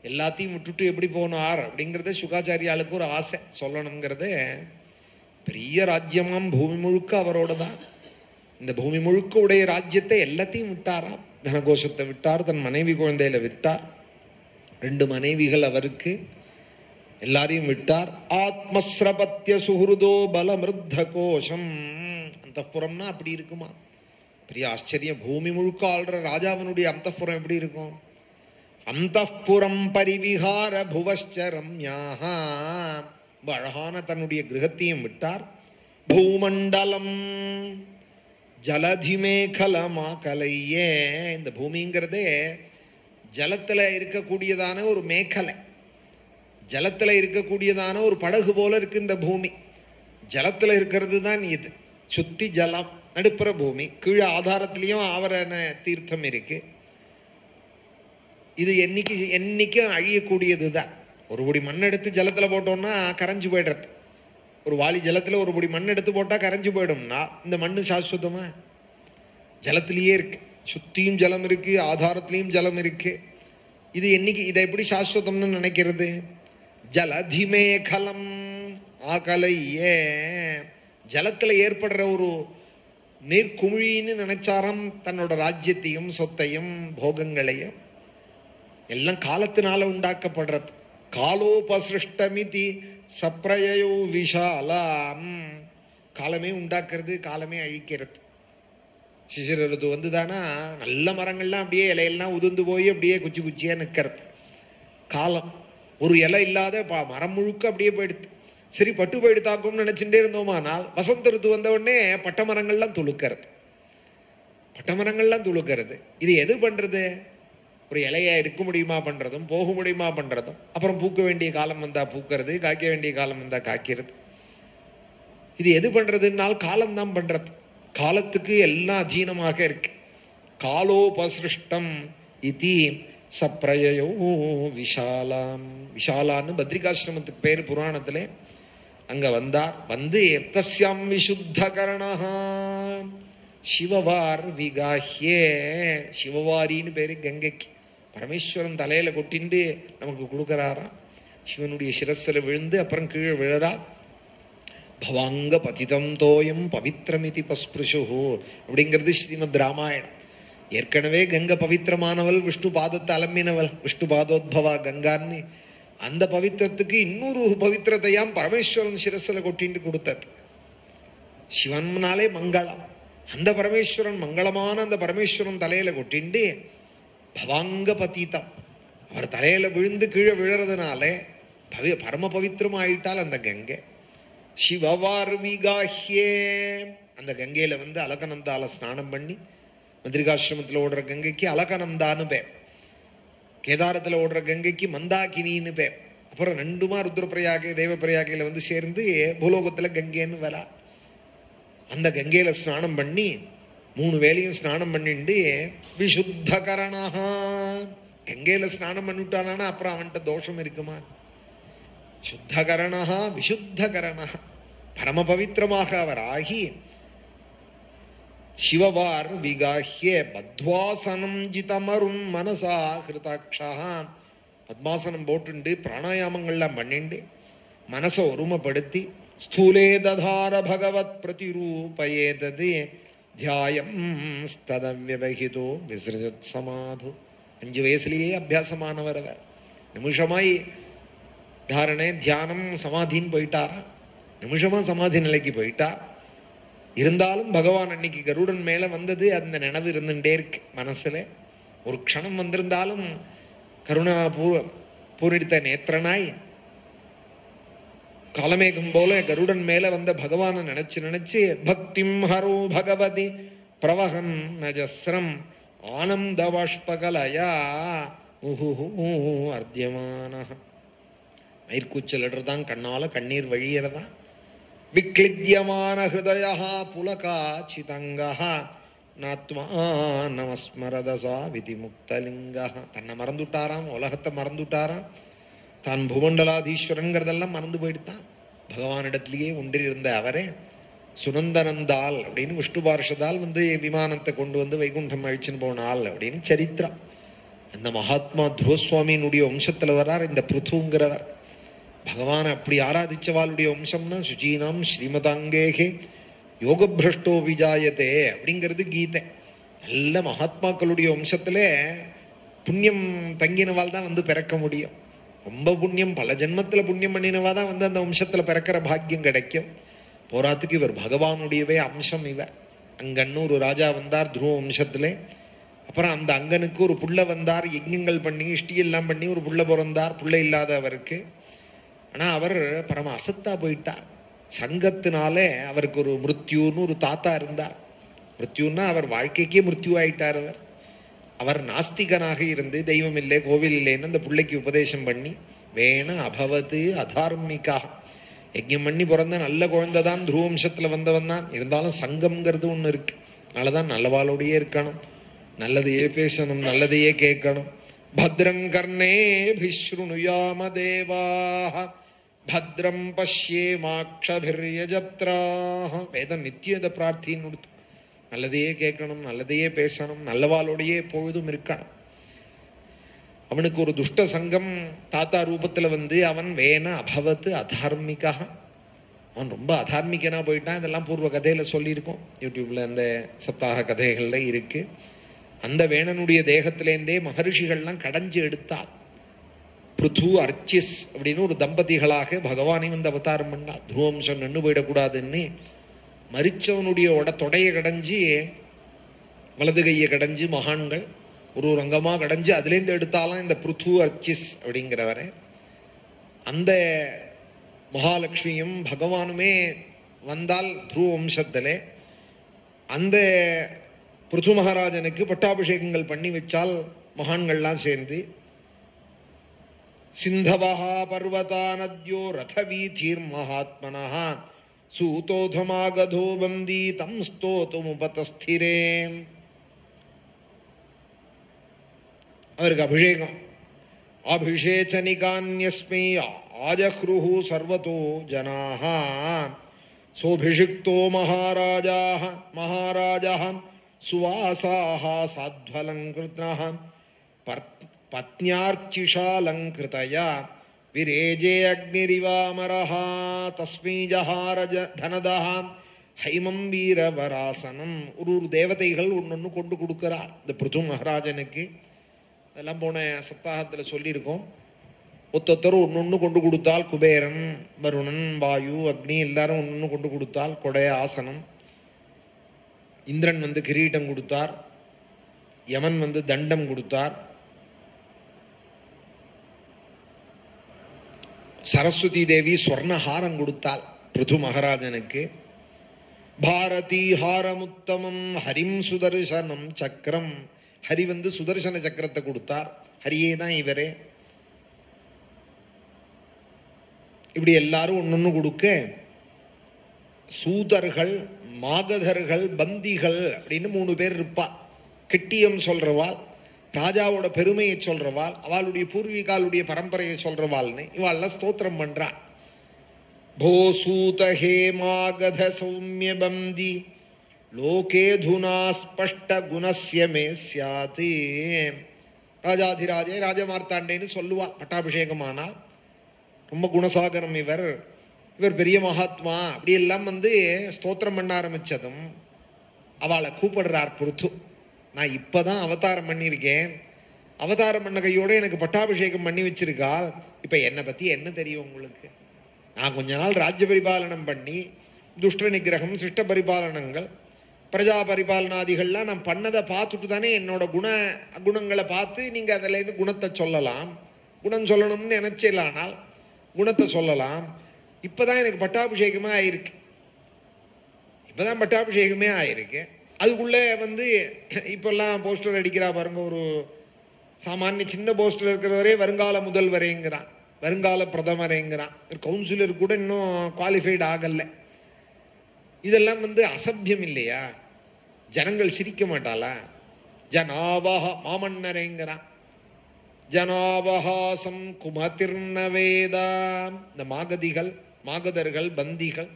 எல்லாத்தையும் விட்டுட்டு எப்படி போனார் அப்படிங்கிறத சுகாச்சாரியாளுக்கு ஒரு ஆசை சொல்லணுங்கிறது பெரிய ராஜ்யமாம் பூமி முழுக்க அவரோட தான் இந்த பூமி முழுக்க உடைய ராஜ்யத்தை எல்லாத்தையும் விட்டாராம் தனகோஷத்தை விட்டார் தன் மனைவி குழந்தையில விட்டார் ரெண்டு மனைவிகள் அவருக்கு எல்லாரையும் விட்டார் ஆத்மஸ்ரபத்திய சுஹுருதோ பலமிருத்த கோஷம் அந்த புறம்னா அப்படி இருக்குமா பெரிய ஆச்சரியம் பூமி முழுக்க ஆள்ற ராஜாவனுடைய அந்தப்புறம் எப்படி இருக்கும் அந்தப்புறம் பரிவிகார புவಶ್ಚரம்யாக ரொம்ப அழகான தன்னுடைய கிரகத்தையும் விட்டார் பூமண்டலம் ஜலதிமேகலமா கலையே இந்த பூமிங்கிறதே ஜலத்துல இருக்கக்கூடியதான ஒரு மேகலை ஜலத்துல இருக்கக்கூடியதான ஒரு படகு போல இருக்கு இந்த பூமி ஜலத்துல இருக்கிறது தான் இது சுத்தி ஜலம் நடுப்புற பூமி கீழே ஆதாரத்திலையும் ஆவரண தீர்த்தம் இருக்கு இது என்னைக்கு என்னைக்கும் அழியக்கூடியது தான் ஒரு படி மண் எடுத்து ஜலத்துல போட்டோம்னா கரைஞ்சு போயிடுறது ஒரு வாளி ஜலத்துல ஒரு படி மண் எடுத்து போட்டா கரைஞ்சு போயிடும்னா இந்த மண்ணு சாஸ்வதமா ஜலத்திலேயே இருக்கு சுத்தியும் ஜலம் இருக்கு ஆதாரத்திலையும் ஜலம் இருக்கு இது என்னைக்கு இதை எப்படி சாஸ்வதம்னு நினைக்கிறது ஜலதிமேகலம் ஆகலையே ஜலத்துல ஏற்படுற ஒரு நீர்க்குமிழின்னு நினைச்சாராம் தன்னோட ராஜ்யத்தையும் சொத்தையும் போகங்களையும் எல்லாம் காலத்தினால உண்டாக்கப்படுறது காலோபசிருஷ்டமிதி சப்ரயோ விஷாலாம் காலமே உண்டாக்குறது காலமே அழிக்கிறது சிசிர ருது வந்துதானா நல்ல மரங்கள்லாம் அப்படியே இலையெல்லாம் உதிர்ந்து போய் அப்படியே குச்சி குச்சியா நிற்கிறது காலம் ஒரு இலை இல்லாத ப- மரம் முழுக்க அப்படியே போயிடுது சரி பட்டு போயிடுத்தாக்கும்னு நினைச்சுட்டே இருந்தோமானால் வசந்த ருத்து வந்த உடனே பட்ட மரங்கள்லாம் துளுக்கிறது பட்ட மரங்கள்லாம் துளுக்கிறது இது எது பண்றது ஒரு இலையா இருக்க முடியுமா பண்றதும் போக முடியுமா பண்றதும் அப்புறம் பூக்க வேண்டிய காலம் வந்தா பூக்கிறது காய்க்க வேண்டிய காலம் வந்தா காய்க்கிறது இது எது பண்றதுனால் காலம் தான் பண்றது காலத்துக்கு எல்லாம் அதீனமாக இருக்கு காலோபசிருஷ்டம் இதி சப்ரயோ விஷாலாம் விஷாலான்னு பத்ரிகாசிரமத்துக்கு பேர் புராணத்துல அங்க வந்தார் வந்து எத்தஸ்யாம் விசுத்த கரணஹா சிவவார் விகாஹ்யே சிவவாரின்னு பேரு கங்கைக்கு பரமேஸ்வரன் தலையில கொட்டிண்டு நமக்கு கொடுக்கறாராம் சிவனுடைய சிரஸ்ல விழுந்து அப்புறம் கீழே விழறா பவாங்க பதிதம் தோயம் பவித்ரமிதி பஸ்பிருஷு அப்படிங்கிறது ஸ்ரீமத் ராமாயணம் ஏற்கனவே கங்கை பவித்திரமானவள் விஷ்ணு பாதத்தை அலம்பினவள் விஷ்ணு பாதோத்பவா கங்கான்னு அந்த பவித்திரத்துக்கு இன்னொரு பவித்திரத்தையாம் பரமேஸ்வரன் சிரஸ்ல கொட்டிண்டு கொடுத்தது சிவன்னாலே மங்களம் அந்த பரமேஸ்வரன் மங்களமான அந்த பரமேஸ்வரன் தலையில கொட்டிண்டு பவாங்க பதீதம் அவர் தலையில விழுந்து கீழே விழுறதுனால பவி பரம பவித்திரம் ஆயிட்டால் அந்த கங்கை சிவவார்விகாஹ்யே அந்த கங்கையில வந்து அலகநந்தால ஸ்நானம் பண்ணி மந்திரிகாசிரமத்தில் ஓடுற கங்கைக்கு அலகநந்தான்னு பேர் கேதாரத்தில் ஓடுற கங்கைக்கு மந்தாகினின்னு பேர் அப்புறம் ரெண்டுமா ருத்ரபிரயாகை தேவப்பிரயாகையில வந்து சேர்ந்து பூலோகத்துல கங்கைன்னு வரா அந்த கங்கையில ஸ்நானம் பண்ணி மூணு வேளையும் ஸ்நானம் பண்ணிண்டு விசுத்த கரணஹா கங்கையில ஸ்நானம் பண்ணிவிட்டானா அப்புறம் அவன்கிட்ட தோஷம் இருக்குமா சுத்தகரணா விசுத்தகரணா பரம பவித்திரமாக அவர் ஆகி சிவவார் விகாஹ்ய பத்வாசனம் ஜிதமரும் மனசா ஹிருதாட்சா பத்மாசனம் போட்டுண்டு பிராணாயாமங்கள்லாம் பண்ணிண்டு மனசை ஒருமைப்படுத்தி ஸ்தூலே ததார பகவத் பிரதிரூபயேதது தியாயம் ஸ்ததவியவகிதோ விசிருஜத் சமாது அஞ்சு வயசுலயே அபியாசமானவர் அவர் நிமிஷமாய் தாரணை தியானம் சமாதின்னு போயிட்டாரா நிமிஷமா சமாதி நிலைக்கு போயிட்டா இருந்தாலும் பகவான் அன்னைக்கு கருடன் மேல வந்தது அந்த நினைவு இருந்துட்டே இருக்கு மனசுல ஒரு க்ஷணம் வந்திருந்தாலும் கருணா பூ பூரித்த நேத்திரனாய் காலமேகம் போல கருடன் மேல வந்த பகவானை நினைச்சு நினைச்சு பக்திம் ஹரோ பகவதி பிரவகம் நஜஸ்ரம் ஆனந்த பாஷ்பகலயா உஹுஹு அர்த்தியமான மயிர்கூச்சலிடுறதான் கண்ணால கண்ணீர் வழியறதா விக்லித்யமான ஹிருதய புலகாச்சிதங்க நாத்மா நமஸ்மரதசா விதி முக்தலிங்க தன்னை மறந்துட்டாராம் உலகத்தை மறந்துட்டாராம் தான் புவண்டலாதீஸ்வரங்கிறதெல்லாம் மறந்து போயிடுத்தான் பகவானிடத்திலேயே ஒன்றிருந்த அவரே சுனந்தனந்தால் அப்படின்னு விஷ்ணு பார்ஷதால் வந்து விமானத்தை கொண்டு வந்து வைகுண்டம் அழிச்சுன்னு போனாள் அப்படின்னு சரித்திரம் அந்த மகாத்மா துருவசுவாமியினுடைய வம்சத்துல வரார் இந்த பிருத்துங்கிறவர் பகவான் அப்படி ஆராதிச்சவாளுடைய வம்சம்னா சுஜீனாம் ஸ்ரீமதாங்கேகே யோகபிரஷ்டோ விஜாயத்தே அப்படிங்கிறது கீதை நல்ல மகாத்மாக்களுடைய வம்சத்துல புண்ணியம் தங்கினவால் தான் வந்து பிறக்க முடியும் ரொம்ப புண்ணியம் பல ஜென்மத்துல புண்ணியம் பண்ணினவா தான் வந்து அந்த வம்சத்துல பிறக்கிற பாக்கியம் கிடைக்கும் போராத்துக்கு இவர் பகவானுடையவே அம்சம் இவர் அங்கன்னு ஒரு ராஜா வந்தார் துருவ வம்சத்திலே அப்புறம் அந்த அங்கனுக்கு ஒரு புள்ள வந்தார் யஜ்ஞங்கள் பண்ணி இஷ்டி எல்லாம் பண்ணி ஒரு புள்ள பிறந்தார் புள்ள இல்லாத அவருக்கு ஆனா அவர் பரம அசத்தா போயிட்டார் சங்கத்தினாலே அவருக்கு ஒரு மிருத்யூன்னு ஒரு தாத்தா இருந்தார் மிருத்யூன்னா அவர் வாழ்க்கைக்கே மிருத்யூ ஆயிட்டார் அவர் அவர் நாஸ்திகனாக இருந்து தெய்வம் இல்லை கோவில் இல்லைன்னு அந்த பிள்ளைக்கு உபதேசம் பண்ணி வேண அபவத்து அதார்மிகா யஜ்ஞம் பண்ணி பிறந்த நல்ல குழந்தை தான் துருவம்சத்துல வந்தவன் தான் இருந்தாலும் சங்கம்ங்கிறது ஒண்ணு இருக்கு அதனாலதான் நல்லவாளோடையே இருக்கணும் நல்லதையே பேசணும் நல்லதையே கேட்கணும் பத்ரங்கர்ணே பிஸ்ருணுயாம தேவாக பத்ரம் பஷ்யேமாக்ஷபிர்யஜத்ராக வேதம் நித்தியம் இதை பிரார்த்தின்னு கொடுத்து நல்லதையே கேட்கணும் நல்லதையே பேசணும் நல்லவாளோடையே எப்பொழுதும் இருக்கணும் அவனுக்கு ஒரு துஷ்ட சங்கம் தாத்தா ரூபத்துல வந்து அவன் வேண அபவத்து அதார்மிகா அவன் ரொம்ப அதார்மிகனா போயிட்டான் இதெல்லாம் பூர்வ கதையில சொல்லியிருக்கோம் யூடியூப்ல அந்த சப்தாக கதைகள்ல இருக்கு அந்த வேணனுடைய தேகத்திலேருந்தே மகர்ஷிகள்லாம் கடைஞ்சு எடுத்தாள் பிருத்து அர்ச்சிஸ் அப்படின்னு ஒரு தம்பதிகளாக பகவானை வந்து அவதாரம் பண்ணா துருவம்சம் நின்று போயிடக்கூடாதுன்னு மரிச்சவனுடைய உட தொடைய கடைஞ்சி வலது கையை கடைஞ்சு மகான்கள் ஒரு ஒரு அங்கமா கடைஞ்சு அதுலேருந்து எடுத்தாலும் இந்த பிருத்து அர்ச்சிஸ் அப்படிங்கிறவரை அந்த மகாலட்சுமியும் பகவானுமே வந்தால் துருவ வம்சத்திலே அந்த பிருத்து மகாராஜனுக்கு பட்டாபிஷேகங்கள் பண்ணி வச்சால் மகான்கள்லாம் சேர்ந்து சிந்தவஹா பர்வதா நத்யோ ரதவீதீர் மகாத்மனः சூதோதமாகதோ வந்தி தம் ஸ்தோத்துமுபதஸ்திரே அவருக்கு அபிஷேகம் அபிஷேச்சனிகான்யஸ்மை ஆஜஹ்ருஹு சர்வதோ ஜனாः சோபிஷிக்தோ மகாராஜாः மகாராஜः சுவாசாः சாத்வலங்கிருத்னः பர்த் பத்னியார்ச்சிஷாலங்கிருதயா விரேஜே அக்னிரிவாமரः தஸ்மை ஜஹார ஜ- தனதः ஹைமம் வீரவராசனம் ஒரு ஒரு தேவதைகள் ஒன்னொன்னு கொண்டு கொடுக்கிறார் இந்த பிருது மகாராஜனுக்கு அதெல்லாம் போன சப்தாகத்தில் சொல்லியிருக்கோம் ஒத்தொத்தர் ஒன்னொன்னு கொண்டு கொடுத்தால் குபேரன் வருணன் வாயு அக்னி எல்லாரும் ஒன்னொன்னு கொண்டு கொடுத்தால் கொடை ஆசனம் இந்திரன் வந்து கிரீட்டம் கொடுத்தார் யமன் வந்து தண்டம் கொடுத்தார் சரஸ்வதி தேவி ஸ்வர்ண ஹாரம் கொடுத்தாள் பிருது மகாராஜனுக்கு பாரதி ஹாரமுத்தமம் ஹரிம் சுதர்சனம் சக்கரம் ஹரி வந்து சுதர்சன சக்கரத்தை கொடுத்தார் ஹரியே தான் இவரே இப்படி எல்லாரும் ஒன்னொன்னு கொடுக்க சூதர்கள் மாகதர்கள் பந்திகள் அப்படின்னு மூணு பேர் இருப்பா கிட்டியம் சொல்றவாள் ராஜாவோட பெருமையை சொல்றவாள் அவளுடைய பூர்வீகாளுடைய பரம்பரையை சொல்றவாள்னு இவாள்லாம் ஸ்தோத்திரம் பண்றா भो सूत हे मागध सौम्य बन्दी लोकेऽधुना स्पष्टगुणस्य मे स्यात् ராஜாதிராஜே ராஜமார்த்தாண்டேன்னு சொல்லுவா பட்டாபிஷேகமானால் ரொம்ப குணசாகரம் இவர் இவர் பெரிய மகாத்மா அப்படி எல்லாம் வந்து ஸ்தோத்திரம் பண்ண ஆரம்பிச்சதும் அவளை கூப்பிடுறார் பொறுத்து நான் இப்பதான் அவதாரம் பண்ணியிருக்கேன் அவதாரம் பண்ண கையோட எனக்கு பட்டாபிஷேகம் பண்ணி வச்சிருக்காள் இப்ப என்னை பத்தி என்ன தெரியும் உங்களுக்கு நான் கொஞ்ச நாள் ராஜ்ய பரிபாலனம் பண்ணி துஷ்ட நிகிரகம் சிஷ்ட பரிபாலனங்கள் பிரஜா பரிபாலனாதிகள்லாம் நான் பண்ணதை பார்த்துட்டு தானே என்னோட குண குணங்களை பார்த்து நீங்க அதுல இருந்து குணத்தை சொல்லலாம் குணம் சொல்லணும்னு நினைச்சிடலானால் குணத்தை சொல்லலாம் இப்பதான் எனக்கு பட்டாபிஷேகமே ஆயிருக்கு இப்பதான் பட்டாபிஷேகமே ஆயிருக்கு அதுக்குள்ளே வந்து இப்பெல்லாம் போஸ்டர் அடிக்கிறா பாருங்க ஒரு சாமானிய சின்ன போஸ்டர் இருக்கிறவரே வருங்கால முதல்வரேங்கிறான் வருங்கால பிரதமரேங்கிறான் கவுன்சிலர் கூட இன்னும் குவாலிஃபைடு ஆகல இதெல்லாம் வந்து அசபியம் இல்லையா ஜனங்கள் சிரிக்க மாட்டாளா ஜனாவஹ மாமன்னரேங்கிறான் ஜனாவஹாசம் குமதிர்னவேதா இந்த மாகதிகள் மாகதர்கள் பந்திகள்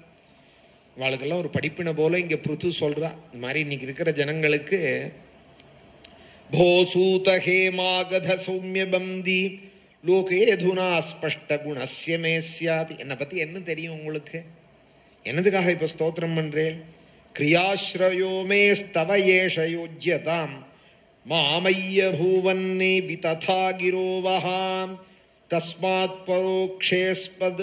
இவாளுக்கெல்லாம் ஒரு படிப்பினை போல இங்க பிருத்து சொல்றா இந்த மாதிரி இன்னைக்கு இருக்கிற ஜனங்களுக்கு भोसूत हेमागध सौम्य बந்தி லோகேதுனா ஸ்பஷ்ட குணஸ்ய மே சியாதி என்னை பத்தி என்ன தெரியும் உங்களுக்கு என்னதுக்காக இப்ப ஸ்தோத்திரம் பண்றேன் கிரியாஸ்ரயோ மே ஸ்தவ ஏஷ யோஜ்யதாம் மாமைய பூவன்னே விததா கிரோவஹாம் தஸ்மாத் பரோக்ஷேஸ்பத்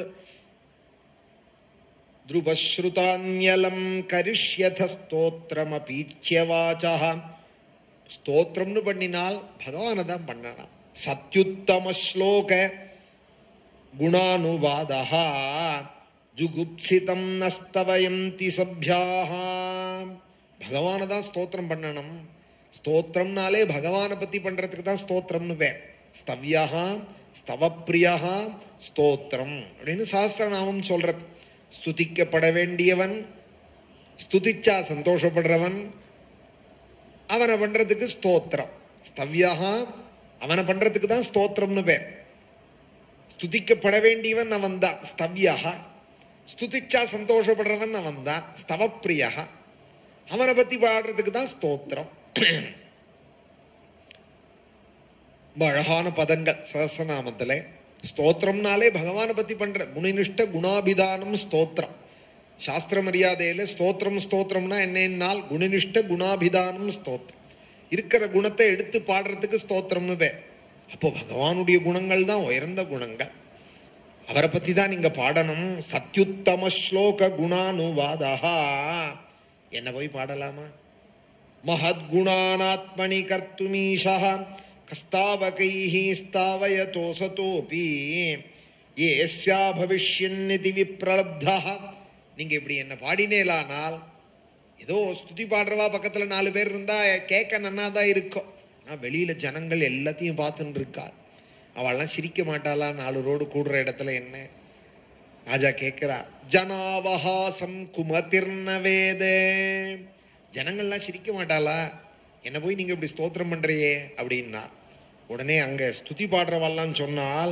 த்ருபஸ்ருதான்யலம் கரிஷ்யத ஸ்தோத்திரமபீச்சிய வாச்சா ஸ்தோத்திரம்னு பண்ணினால் பகவானை தான் பண்ணலாம் சத்யுத்தம ஸ்லோக குணானுவாதா ஜுகுப்சிதம் நஸ்தவயந்தி சபியாக பகவானை தான் ஸ்தோத்திரம் பண்ணணும் ஸ்தோத்திரம்னாலே பகவானை பத்தி பண்றதுக்கு தான் ஸ்தோத்திரம்னு பேர் ஸ்தவ்யா ஸ்தவப்பிரியா ஸ்தோத்திரம் அப்படின்னு சாஸ்திரநாமம் சொல்றது ஸ்துதிக்கப்பட வேண்டியவன் ஸ்துதிச்சா சந்தோஷப்படுறவன் அவனை பண்றதுக்கு ஸ்தோத்திரம் ஸ்தவ்யா அவனை பண்றதுக்கு தான் ஸ்தோத்திரம்னு பேர் ஸ்துதிக்கப்பட வேண்டியவன் அவன் தான் ஸ்தவ்யா ஸ்துதிச்சா சந்தோஷப்படுறவன் அவன் தான் ஸ்தவப்பிரியா அவனை பத்தி பாடுறதுக்கு தான் ஸ்தோத்திரம் ரொம்ப அழகான பதங்கள் சகசநாமத்துல ஸ்தோத்திரம்னாலே பகவானை பத்தி பண்ற குணனிஷ்ட குணாபிதானம் ஸ்தோத்திரம் சாஸ்திர மரியாதையில ஸ்தோத்திரம் ஸ்தோத்திரம்னா என்னன்னால் குணனிஷ்ட குணாபிதானம் ஸ்தோத்திரம் இருக்கிற குணத்தை எடுத்து பாடுறதுக்கு ஸ்தோத்திரம்னு பேர் அப்போ பகவானுடைய குணங்கள் தான் உயர்ந்த குணங்கள் அவரை பத்தி தான் நீங்க பாடணும் சத்யுத்தம ஸ்லோக குணானுவாதா என்ன போய் பாடலாமா மகத்குணானாத்மனி கர்த்துமீஷா கஸ்தாவகைः ஸ்தாவயதோசதோபி ஏஸ்யா பவிஷ்யன்னிதி விப்ரலப்தா நீங்க இப்படி என்ன பாடினேலானால் ஏதோ ஸ்துதி பாடுறவா பக்கத்துல நாலு பேர் இருந்தா கேட்க நன்னா தான் இருக்கும் ஆனா வெளியில ஜனங்கள் எல்லாத்தையும் பார்த்துட்டு இருக்கா அவள்லாம் சிரிக்க மாட்டாளா நாலு ரோடு கூடுற இடத்துல என்ன ராஜா கேட்கிறா ஜனாவஹாசம் குமதிர்ன வேதே ஜனங்கள்லாம் சிரிக்க மாட்டாளா என்ன போய் நீங்க இப்படி ஸ்தோத்திரம் பண்றியே அப்படின்னா உடனே அங்க ஸ்துதி பாடுறவாள்லாம் சொன்னால்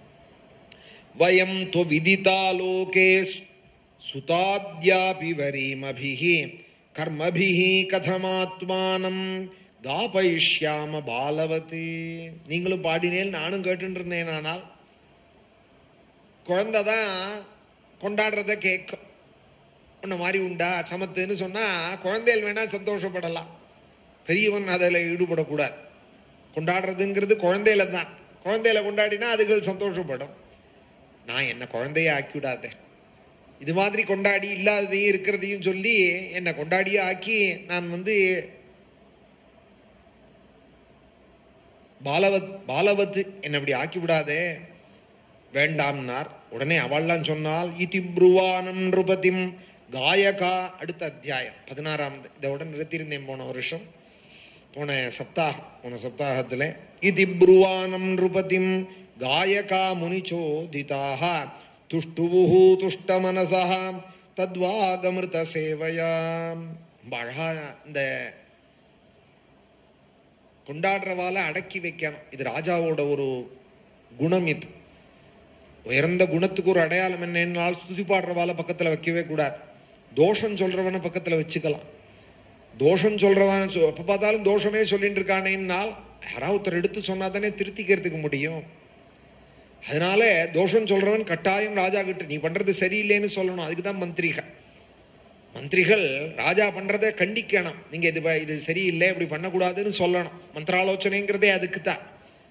வயம் தொ விதிதா லோகே சுதாத்யாபி வரீமபிஹி கர்மபிஹி கதமாத்மானம் தாபயிஷ்யாம பாலவதி நீங்களும் பாடினேல் நானும் கேட்டுட்டு இருந்தேன் ஆனால் குழந்தை தான் கொண்டாடுறத கேட்கும் உன்ன மாதிரி உண்டா சமத்துன்னு சொன்னா குழந்தைகள் வேணா சந்தோஷப்படலாம் பெரியவன் அதில் ஈடுபடக்கூடாது கொண்டாடுறதுங்கிறது குழந்தையில தான் குழந்தையில கொண்டாடினா அதுகள் சந்தோஷப்படும் நான் என்ன குழந்தைய ஆக்கி விடாதே இது மாதிரி கொண்டாடி இல்லாததையும் இருக்கிறதையும் சொல்லி என்னை கொண்டாடியே ஆக்கி நான் வந்து பாலவத் பாலவத்து என்னை அப்படி ஆக்கி விடாதே வேண்டாம்னார் உடனே அவள்லாம் சொன்னால் இதி புருவானம் நிருபதிம் காயகா அடுத்த அத்தியாயம் பதினாறாம் இதோட நிறுத்தியிருந்தேன் போன வருஷம் போன சப்தாகம் போன சப்தாகத்துல இதி புருவானம் நிருபதிம் காயகா முனிச்சோதிதாக துஷ்டுவுஹு துஷ்ட மனசா தத்வாகமிருத சேவையா ரொம்ப அழகா இந்த கொண்டாடுறவால அடக்கி வைக்கணும் இது ராஜாவோட ஒரு குணம் இது உயர்ந்த குணத்துக்கு ஒரு அடையாளம் என்னன்னால் ஸ்துதி பாடுறவால பக்கத்துல வைக்கவே கூடாது தோஷம் சொல்றவனை பக்கத்துல வச்சுக்கலாம் தோஷம் சொல்றவன் சொ- எப்ப பார்த்தாலும் தோஷமே சொல்லிட்டு இருக்கானேன்னால் யாராவது ஒருத்தர் எடுத்து சொன்னா தானே திருத்திக்கிறதுக்கு முடியும் அதனால தோஷம் சொல்றவன் கட்டாயம் ராஜா கிட்ட நீ பண்றது சரியில்லைன்னு சொல்லணும் அதுக்கு தான் மந்திரிகள் மந்திரிகள் ராஜா பண்றதை கண்டிக்கணும் நீங்க இது ப- இது சரியில்லை இப்படி பண்ணக்கூடாதுன்னு சொல்லணும் மந்திராலோசனைங்கிறதே அதுக்கு தான்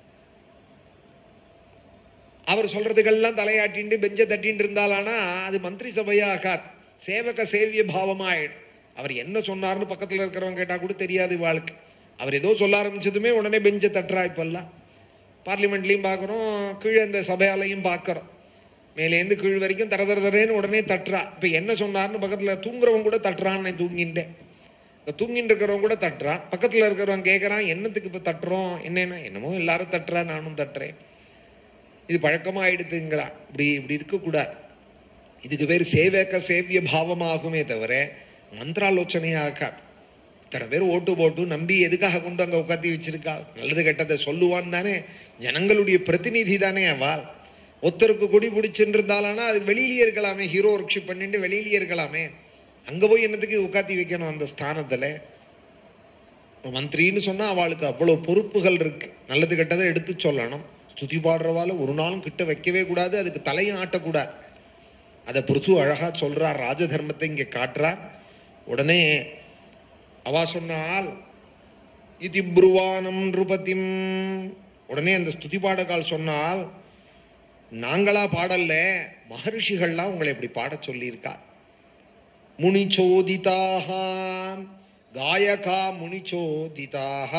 அவர் சொல்றதுக்கெல்லாம் தலையாட்டிண்டு பெஞ்ச தட்டின்னு இருந்தாலானா அது மந்திரி சபையாகாத் சேவக சேவிய பாவமாயிடும் அவர் என்ன சொன்னார்னு பக்கத்துல இருக்கிறவங்க கேட்டா கூட தெரியாது வாழ்க்கை அவர் ஏதோ சொல்ல ஆரம்பிச்சதுமே உடனே பெஞ்ச தட்டுறா இப்பெல்லாம் பார்லிமெண்ட்லயும் பார்க்குறோம் கீழே இந்த சபையாலையும் பார்க்குறோம் மேலேருந்து கீழ் வரைக்கும் தர தர தரேன்னு உடனே தட்டுறா இப்போ என்ன சொன்னார்னு பக்கத்துல தூங்குறவங்க கூட தட்டுறான் நான் தூங்கிட்டேன் இந்த தூங்கிட்டு இருக்கிறவங்க கூட தட்டுறான் பக்கத்துல இருக்கிறவங்க கேட்கறான் என்னத்துக்கு இப்போ தட்டுறோம் என்னன்னா என்னமோ எல்லாரும் தட்டுறா நானும் தட்டுறேன் இது பழக்கமா ஆயிடுதுங்கிறான் இப்படி இப்படி இருக்கக்கூடாது இதுக்கு பேர் சேவக சேவிய பாவமாகுமே தவிர மந்திராலோசனையாக்காது இத்தனை பேர் ஓட்டு போட்டு நம்பி எதுக்காக கொண்டு அங்க உட்காத்தி வச்சிருக்கா நல்லது கெட்டதை சொல்லுவான் தானே ஜனங்களுடைய பிரதிநிதி தானே அவள் ஒருத்தருக்கு கொடி பிடிச்சுட்டு இருந்தாலானா அது வெளியிலேயே இருக்கலாமே ஹீரோ ஒர்க்ஷிப் பண்ணிட்டு வெளியிலேயே இருக்கலாமே அங்க போய் என்னத்துக்கு உட்காத்தி வைக்கணும் அந்த ஸ்தானத்துல இப்போ மந்திரின்னு சொன்னால் அவளுக்கு அவ்வளோ பொறுப்புகள் இருக்கு நல்லது கெட்டதை எடுத்து சொல்லணும் ஸ்துதி பாடுறவால ஒரு நாளும் கிட்ட வைக்கவே கூடாது அதுக்கு தலையும் ஆட்டக்கூடாது அதை பிருத்து அழகா சொல்றார் ராஜதர்மத்தை இங்கே காட்டுறார் உடனே அவா சொன்னால் இது புருவானம் நிருபதிம் உடனே அந்த ஸ்துதி பாடகால் சொன்னால் நாங்களா பாடல்ல மகர்ஷிகள்லாம் உங்களை இப்படி பாடச் சொல்லியிருக்கா முனிச்சோதிதாக காயகா முனிச்சோதிதாக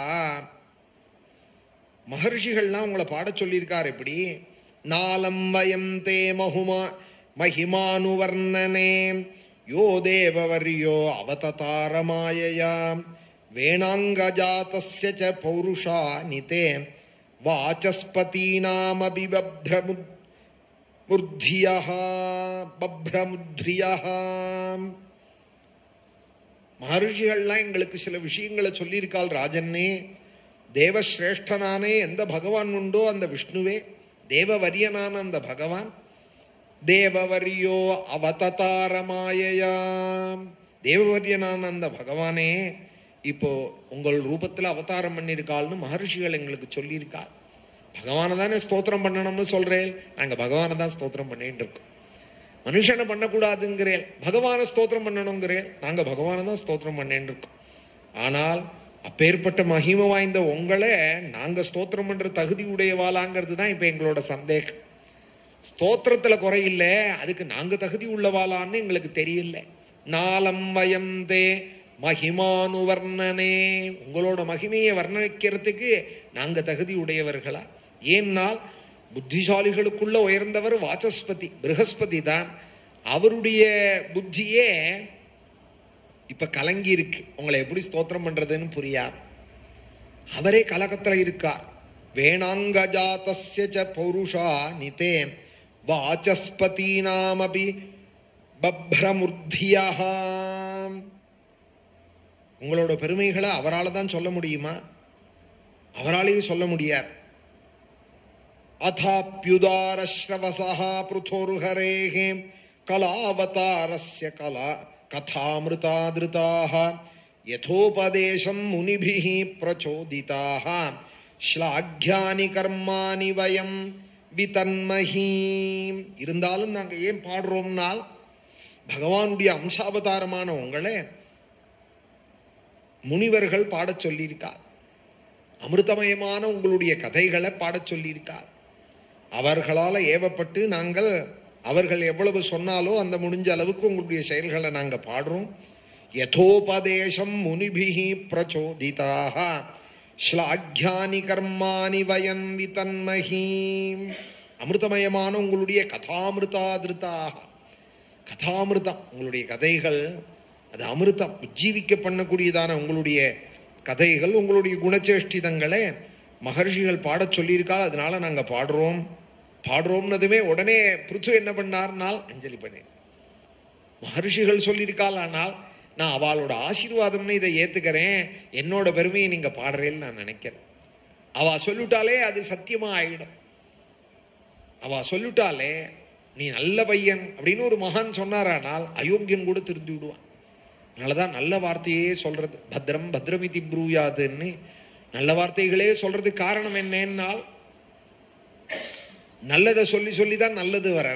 மகர்ஷிகள்லாம் உங்களை பாடச் சொல்லியிருக்கார் எப்படி நாலம் வயம் தே மகுமா மகிமானுவர்ணனே யோ தேவவர்யோ அவததாரமாயயா வேணாங்கஜாதஸ்ய ச பௌருஷா நிதே வாச்சஸ்பதீனாமபி பப்ரமுத் முர்த்தியः பப்ரமுத்ரியः மகர்ஷிகள்லாம் எங்களுக்கு சில விஷயங்களை சொல்லியிருக்காள் ராஜன்னே தேவசிரேஷ்டனானே எந்த பகவான் உண்டோ அந்த விஷ்ணுவே தேவவரியனான அந்த பகவான் தேவவரியோ அவததாரமாயயா தேவவரியனான அந்த பகவானே இப்போ உங்கள் ரூபத்தில் அவதாரம் பண்ணியிருக்காள்னு மகர்ஷிகள் எங்களுக்கு சொல்லியிருக்காள் பகவானை தானே ஸ்தோத்திரம் பண்ணணும்னு சொல்றேன் நாங்க பகவானை தான் ஸ்தோத்திரம் பண்ணிட்டு இருக்கோம் மனுஷனை பண்ணக்கூடாதுங்கிறேன் பகவானை ஸ்தோத்திரம் பண்ணணுங்கிறேன் நாங்க பகவானை தான் ஸ்தோத்திரம் பண்ணிட்டு இருக்கோம் ஆனால் அப்பேற்பட்ட மகிமை வாய்ந்த உங்களை நாங்க ஸ்தோத்திரம் பண்ற தகுதி உடையவாளாங்கிறது தான் இப்ப எங்களோட சந்தேகம் ஸ்தோத்திரத்துல குறையில்ல அதுக்கு நாங்க தகுதி உள்ளவாளான்னு எங்களுக்கு தெரியல நாலம் வயந்தே மகிமானு வர்ணனே உங்களோட மகிமையை வர்ணிக்கிறதுக்கு நாங்க தகுதி உடையவர்களா ஏன்னால் புத்திசாலிகளுக்குள்ள உயர்ந்தவர் வாசஸ்பதி ப்ரகஸ்பதி தான் அவருடைய புத்தியே இப்ப கலங்கி இருக்கு உங்களை எப்படி ஸ்தோத்திரம் பண்றதுன்னு புரியாது அவரே கலகத்துல இருக்கார் வேணாங்கஜாத்தஸ்ய ச பௌருஷா நிதே வாச்சஸ்பதீனாமபி பப்ரமுர்த்தியா உங்களோட பெருமைகளை அவரால் தான் சொல்ல முடியுமா அவராலேயும் சொல்ல முடியாது அதாப்யுதாரஸ்ரவசா பிருத்தோர்ஹரேகே கலாவதாரஸ்ய கலா கதாமிருதாதிருதாக யதோபதேசம் முனிபிः பிரச்சோதிதாக ஸ்லாக்யானி கர்மாணி வயம் விதன்மஹீ இருந்தாலும் நாங்க ஏன் பாடுறோம்னால் பகவானுடைய அம்சாவதாரமான உங்களை முனிவர்கள் பாடச் சொல்லியிருக்கார் அமிர்தமயமான உங்களுடைய கதைகளை பாடச் சொல்லியிருக்கார் அவர்களால் ஏவப்பட்டு நாங்கள் அவர்கள் எவ்வளவு சொன்னாலோ அந்த முடிஞ்ச அளவுக்கு உங்களுடைய செயல்களை நாங்கள் பாடுறோம் யதோபதேசம் முனிபிஹி பிரச்சோதிதாக ஸ்லாக்யானி கர்மாணி வயன் விதன்மஹீ அமிர்தமயமான உங்களுடைய கதாமிருதாதிருத்தாக கதாமிருதம் உங்களுடைய கதைகள் அது அமிர்தம் உஜ்ஜீவிக்க பண்ணக்கூடியதான உங்களுடைய கதைகள் உங்களுடைய குணச்சேஷ்டிதங்களை மகர்ஷிகள் பாடச் சொல்லியிருக்காள் அதனால நாங்க பாடுறோம் பாடுறோம்னதுமே உடனே பிருத்து என்ன பண்ணார்னால் அஞ்சலி பண்ணேன் மகர்ஷிகள் சொல்லியிருக்காள் ஆனால் நான் அவளோட ஆசீர்வாதம்னு இதை ஏத்துக்கிறேன் என்னோட பெருமையை நீங்க பாடுறேன்னு நான் நினைக்கிறேன் அவ சொல்லிட்டாலே அது சத்தியமா ஆயிடும் அவ சொல்லிட்டாலே நீ நல்ல பையன் அப்படின்னு ஒரு மகான் சொன்னாரானால் அயோக்கியன் கூட திருந்தி விடுவான் அதனாலதான் நல்ல வார்த்தையே சொல்றது பத்ரம் பத்ரமிதி ப்ரூயாதுன்னு நல்ல வார்த்தைகளே சொல்றதுக்கு காரணம் என்னன்னால் நல்லதை சொல்லி சொல்லி தான் நல்லது வர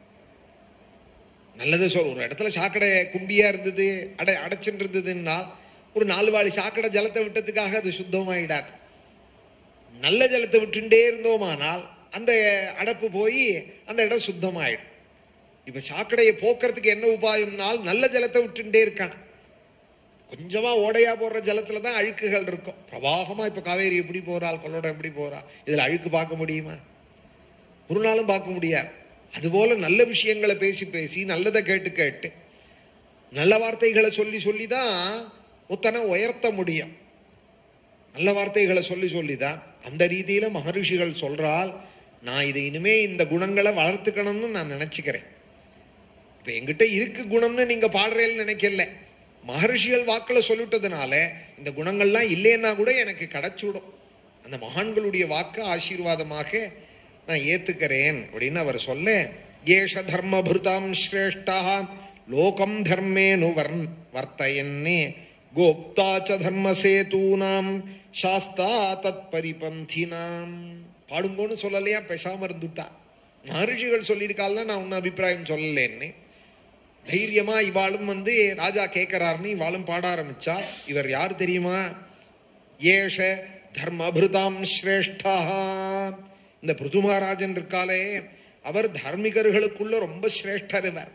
நல்லதை சொல் ஒரு இடத்துல சாக்கடை கும்பியா இருந்தது அடை அடைச்சுட்டு இருந்ததுன்னா ஒரு நாலு வாளி சாக்கடை ஜலத்தை விட்டதுக்காக அது சுத்தமாயிடாது நல்ல ஜலத்தை விட்டுட்டே இருந்தோமானால் அந்த அடைப்பு போய் அந்த இடம் சுத்தமாயிடும் இப்ப சாக்கடையை போக்குறதுக்கு என்ன உபாயம்னால் நல்ல ஜலத்தை விட்டுட்டே இருக்கான கொஞ்சமா ஓடையா போடுற ஜலத்துல தான் அழுக்குகள் இருக்கும் பிரவாகமா இப்ப காவேரி எப்படி போறாள் கொள்ளோடம் எப்படி போறா இதுல அழுக்கு பார்க்க முடியுமா ஒரு நாளும் பார்க்க முடியாது அதுபோல நல்ல விஷயங்களை பேசி பேசி நல்லதை கேட்டு கேட்டு நல்ல வார்த்தைகளை சொல்லி சொல்லி தான் ஒத்தனை உயர்த்த முடியும் நல்ல வார்த்தைகளை சொல்லி சொல்லி தான் அந்த ரீதியில மகரிஷிகள் சொல்றால் நான் இதை இனிமே இந்த குணங்களை வளர்த்துக்கணும்னு நான் நினைச்சுக்கிறேன் இப்ப எங்கிட்ட இருக்கு குணம்னு நீங்க பாடுறேன்னு நினைக்கல மகர்ஷிகள் வாக்குல சொல்லிட்டதுனால இந்த குணங்கள்லாம் இல்லைன்னா கூட எனக்கு கிடைச்சுடும் அந்த மகான்களுடைய வாக்கு ஆசீர்வாதமாக நான் ஏத்துக்கிறேன் அப்படின்னு அவர் சொல்ல ஏஷ தர்மபிருதாம் ஸ்ரேஷ்டா லோகம் தர்மேனு வர் வர்த்தயன்னே கோப்தா ச தர்மசேதூனாம் சாஸ்தா தத் பரிபந்தினாம் பாடுங்கோன்னு சொல்லலையா பேசாம இருந்துட்டா மகர்ஷிகள் சொல்லியிருக்காள்னா நான் உன்ன அபிப்பிராயம் சொல்லலேன்னு தைரியமா இவாளும் வந்து ராஜா கேட்கிறாருன்னு இவாளும் பாட ஆரம்பிச்சா இவர் யார் தெரியுமா ஏஷ தர்மபிருதாம் ஸ்ரேஷ்டா இந்த பிருது மகாராஜன் இருக்காலே அவர் தர்மிகர்களுக்குள்ள ரொம்ப சிரேஷ்டர் இவர்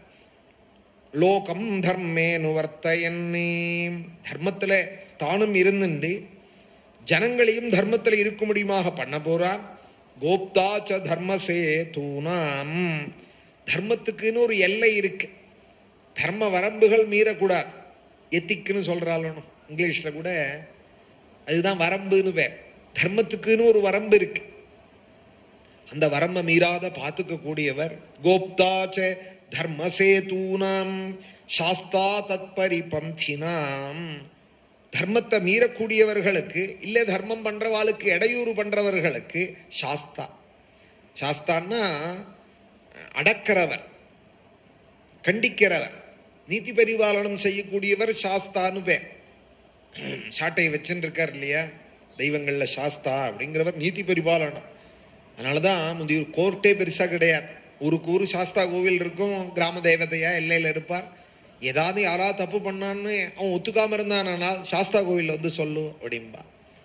லோகம் தர்மேனு வர்த்தயன்னே தர்மத்துல தானும் இருந்துண்டு ஜனங்களையும் தர்மத்தில் இருக்கும்படியுமாக பண்ண போறார் கோப்தா ச தர்மசே தூணாம் தர்மத்துக்குன்னு ஒரு எல்லை இருக்கு தர்ம வரம்புகள் மீறக்கூடாது எத்திக்குன்னு சொல்றாலும் இங்கிலீஷ்ல கூட அதுதான் வரம்புன்னு பேர் தர்மத்துக்குன்னு ஒரு வரம்பு இருக்கு அந்த வரம்பை மீறாத பார்த்துக்க கூடியவர் கோப்தாச்ச தர்மசேதூனாம் சாஸ்தா தத்பரி பந்தினாம் தர்மத்தை மீறக்கூடியவர்களுக்கு இல்லை தர்மம் பண்றவாளுக்கு இடையூறு பண்றவர்களுக்கு சாஸ்தா சாஸ்தான்னா அடக்கிறவர் கண்டிக்கிறவர் நீதி பரிபாலனம் செய்யக்கூடியவர் சாஸ்தான்னு பேர் சாட்டை வச்சுன்னு இருக்கார் இல்லையா தெய்வங்கள்ல சாஸ்தா அப்படிங்கிறவர் நீதி பரிபாலனம் அதனாலதான் முந்தி ஒரு கோர்ட்டே பெருசா கிடையாது ஊருக்கு ஊரு சாஸ்தா கோவில் இருக்கும் கிராம தேவதையா எல்லையில இருப்பார் ஏதாவது யாராவது தப்பு பண்ணான்னு அவன் ஒத்துக்காம இருந்தானால் சாஸ்தா கோவில்ல வந்து சொல்லு அப்படின்பா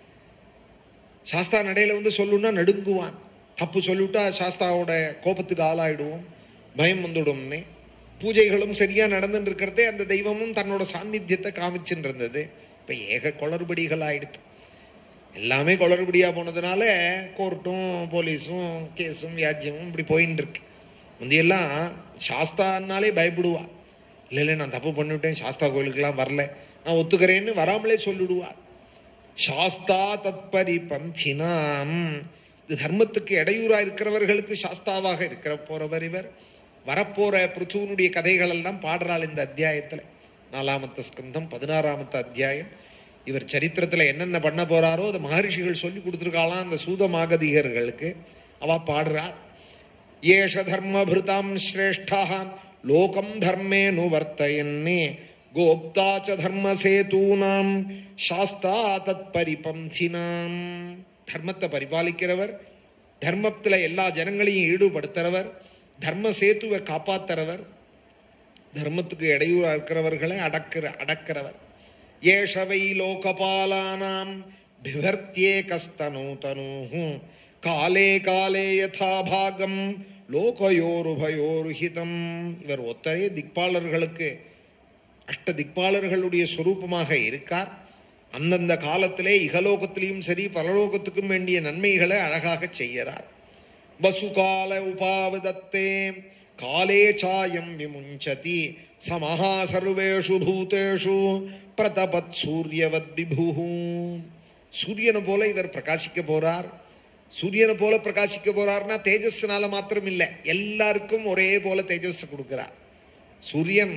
சாஸ்தா நடையில வந்து சொல்லுன்னா நடுங்குவான் தப்பு சொல்லிவிட்டா சாஸ்தாவோட கோபத்துக்கு ஆளாயிடுவோம் பயம் வந்துடும்னே பூஜைகளும் சரியா நடந்துட்டு இருக்கிறதே அந்த தெய்வமும் தன்னோட சாநித்தியத்தை காமிச்சுட்டு இருந்தது இப்ப ஏக குளறுபடிகள் ஆயிடுது எல்லாமே குளறுபடியா போனதுனால கோர்ட்டும் போலீஸும் கேஸும் வியாஜ்யமும் இப்படி போயின்னு இருக்கு முந்தையெல்லாம் சாஸ்தான்னாலே பயப்படுவா இல்லை இல்லை நான் தப்பு பண்ணிவிட்டேன் சாஸ்தா கோயிலுக்கெல்லாம் வரல நான் ஒத்துக்கிறேன்னு வராமலே சொல்லிடுவா சாஸ்தா தத்பரி பந்தினாம் இது தர்மத்துக்கு இடையூறா இருக்கிறவர்களுக்கு சாஸ்தாவாக இருக்கிற போறவர் இவர் வரப்போற பிருத்துவனுடைய கதைகள் எல்லாம் பாடுறாள் இந்த அத்தியாயத்துல நாலாமத்த ஸ்கந்தம் பதினாறாமத்த அத்தியாயம் இவர் சரித்திரத்துல என்னென்ன பண்ண போறாரோ அதை மகரிஷிகள் சொல்லி கொடுத்துருக்காளாம் அந்த சூதமாகதிகர்களுக்கு அவ பாடுறா ஏஷ தர்மபிருதாம் ஸ்ரேஷ்டா லோகம் தர்மேனு வர்த்தயன்னே கோப்தா ச தர்மசேதூனாம் சாஸ்தா தத் பரிபந்தினாம் தர்மத்தை பரிபாலிக்கிறவர் தர்மத்துல எல்லா ஜனங்களையும் ஈடுபடுத்துறவர் தர்ம சேத்துவை காப்பாத்துறவர் தர்மத்துக்கு இடையூறா இருக்கிறவர்களை அடக்கிற அடக்கிறவர் ஏஷவை லோகபாலானாம் பிவர்த்தியே கஸ்தனூதனூ காலே காலே யதா பாகம் லோகயோருபயோருஹிதம் இவர் ஒத்தரே திக்பாலர்களுக்கு அஷ்ட திக்பாலர்களுடைய சொரூபமாக இருக்கார் அந்தந்த காலத்திலே இகலோகத்திலையும் சரி பரலோகத்துக்கும் வேண்டிய நன்மைகளை அழகாக செய்யறார் வசுகால உபாவதத்தே காலே சாயம் விமுஞ்சதி சமஹா சர்வேஷு பூதேஷு பிரதபத் சூரியவத் விபு சூரியனை போல இவர் பிரகாசிக்க போறார் சூரியனை போல பிரகாசிக்க போறார்னா தேஜஸ்னால மாத்திரம் இல்லை எல்லாருக்கும் ஒரே போல தேஜஸ் கொடுக்கிறார் சூரியன்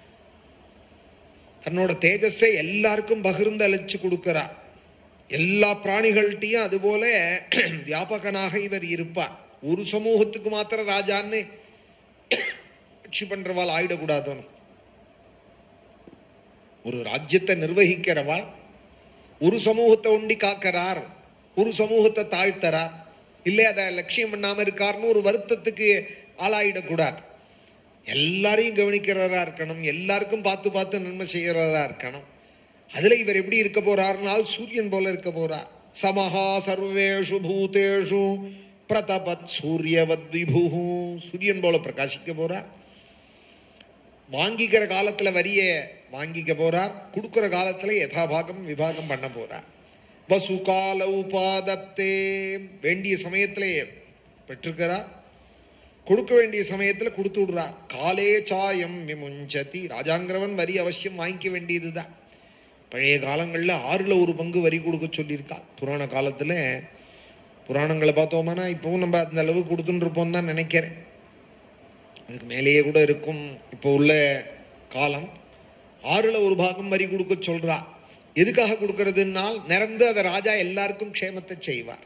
தன்னோட தேஜஸை எல்லாருக்கும் பகிர்ந்து அழிச்சு கொடுக்கிறார் எல்லா பிராணிகள்கிட்டையும் அதுபோல வியாபகனாக இவர் இருப்பார் ஒரு சமூகத்துக்கு மாத்திரம் ராஜான்னு ஆட்சி பண்றவாள் ஆயிடக்கூடாதுன்னு ஒரு ராஜ்யத்தை நிர்வகிக்கிறவாள் ஒரு சமூகத்தை ஒண்டி காக்கிறார் ஒரு சமூகத்தை தாழ்த்தறார் இல்லை அதை லட்சியம் பண்ணாம இருக்காருன்னு ஒரு வருத்தத்துக்கு ஆளாயிடக்கூடாது எல்லாரையும் கவனிக்கிறவரா இருக்கணும் எல்லாருக்கும் பார்த்து பார்த்து நன்மை செய்கிறவரா இருக்கணும் அதுல இவர் எப்படி இருக்க போறார்னால் சூரியன் போல இருக்க போறார் சமஹா சர்வேஷு பூதேஷு பிரதபத் சூரியவத் விபு சூரியன் போல பிரகாசிக்க போறார் வாங்கிக்கிற காலத்துல வரிய வாங்கிக்க போறார் கொடுக்கிற காலத்துல யதாபாகம் விபாகம் பண்ண போறார் வசுகால உபாதத்தே வேண்டிய சமயத்திலே பெற்றிருக்கிறார் கொடுக்க வேண்டிய சமயத்துல கொடுத்து விடுறார் காலே சாயம் விமுஞ்சதி ராஜாங்கிறவன் வரி அவசியம் வாங்கிக்க வேண்டியதுதான் பழைய காலங்கள்ல ஆறுல ஒரு பங்கு வரி கொடுக்க சொல்லியிருக்கா புராண காலத்துல புராணங்களை பார்த்தோம்னா இப்பவும் நம்ம அந்த அளவு கொடுத்துட்டு இருப்போம் தான் நினைக்கிறேன் அதுக்கு மேலேயே கூட இருக்கும் இப்போ உள்ள காலம் ஆறுல ஒரு பாகம் வரி கொடுக்க சொல்றா எதுக்காக கொடுக்கறதுனால் நிறந்து அதை ராஜா எல்லாருக்கும் க்ஷேமத்தை செய்வார்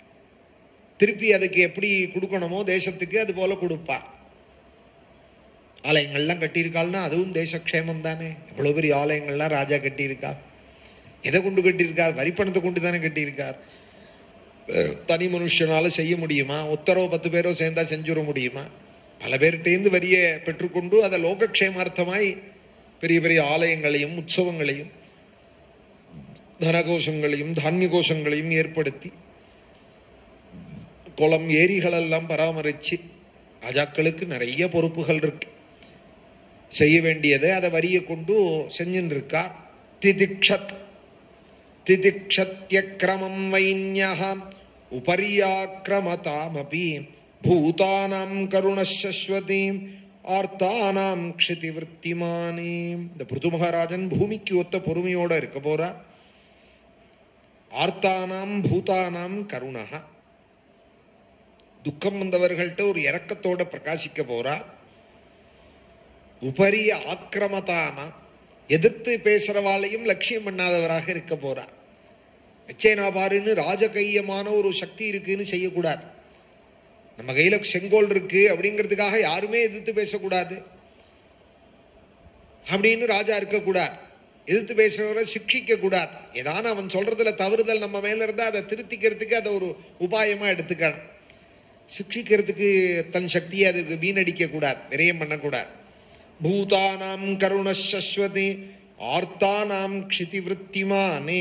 திருப்பி அதுக்கு எப்படி கொடுக்கணுமோ தேசத்துக்கு அது போல கொடுப்பார் ஆலயங்கள்லாம் கட்டியிருக்காள்னா அதுவும் தேசக்ஷேமம் தானே இவ்வளோ பெரிய ஆலயங்கள்லாம் ராஜா கட்டியிருக்கா எதை கொண்டு கட்டியிருக்கார் வரிப்பணத்தை கொண்டு தானே கட்டியிருக்கார் அஹ் தனி மனுஷனால செய்ய முடியுமா ஒத்தரோ பத்து பேரோ சேர்ந்தா செஞ்சுட முடியுமா பல பேர்கிட்டேருந்து வரிய பெற்றுக்கொண்டு அதை லோகக்ஷேமார்த்தமாய் பெரிய பெரிய ஆலயங்களையும் உற்சவங்களையும் தனகோஷங்களையும் தானிய கோஷங்களையும் ஏற்படுத்தி குளம் ஏரிகளெல்லாம் பராமரிச்சு ராஜாக்களுக்கு நிறைய பொறுப்புகள் இருக்கு செய்ய வேண்டியதை அதை வரிய கொண்டு செஞ்சுன்னு இருக்கா திதிக்ஷத் திதிக்ஷத்யக்ரமம் வைன்யம் உபரியாக்கிரமதாமபி பூதானாம் கருணஸ்வதீம் ஆர்த்தானாம் க்ஷிதி விற்த்திமானே இந்த பிருது மகாராஜன் பூமிக்கு ஒத்த பொறுமையோட இருக்க போறா ஆர்த்தானாம் பூதானாம் கருணா துக்கம் வந்தவர்கள்ட்ட ஒரு இரக்கத்தோட பிரகாசிக்க போறா உபரி ஆக்கிரமதானா எதிர்த்து பேசுறவாளையும் லட்சியம் பண்ணாதவராக இருக்க போறா வச்சேனா பாருன்னு ராஜகையமான ஒரு சக்தி இருக்குன்னு செய்யக்கூடாது நம்ம கையில செங்கோல் இருக்கு அப்படிங்கிறதுக்காக யாருமே எதிர்த்து பேசக்கூடாது அப்படின்னு ராஜா இருக்கக்கூடாது எதிர்த்து பேசுறவரை சிக்ஷிக்க கூடாது ஏதான அவன் சொல்றதுல தவறுதல் நம்ம மேல இருந்தா அதை திருத்திக்கிறதுக்கு அதை ஒரு உபாயமா எடுத்துக்கணும் சிக்ஷிக்கிறதுக்கு தன் சக்தியை அதுக்கு வீணடிக்க கூடாது விரயம் பண்ணக்கூடாது பூதானாம் கருணஸ்வதி ஆர்த்தானாம் க்ஷிதி விற்த்திமானே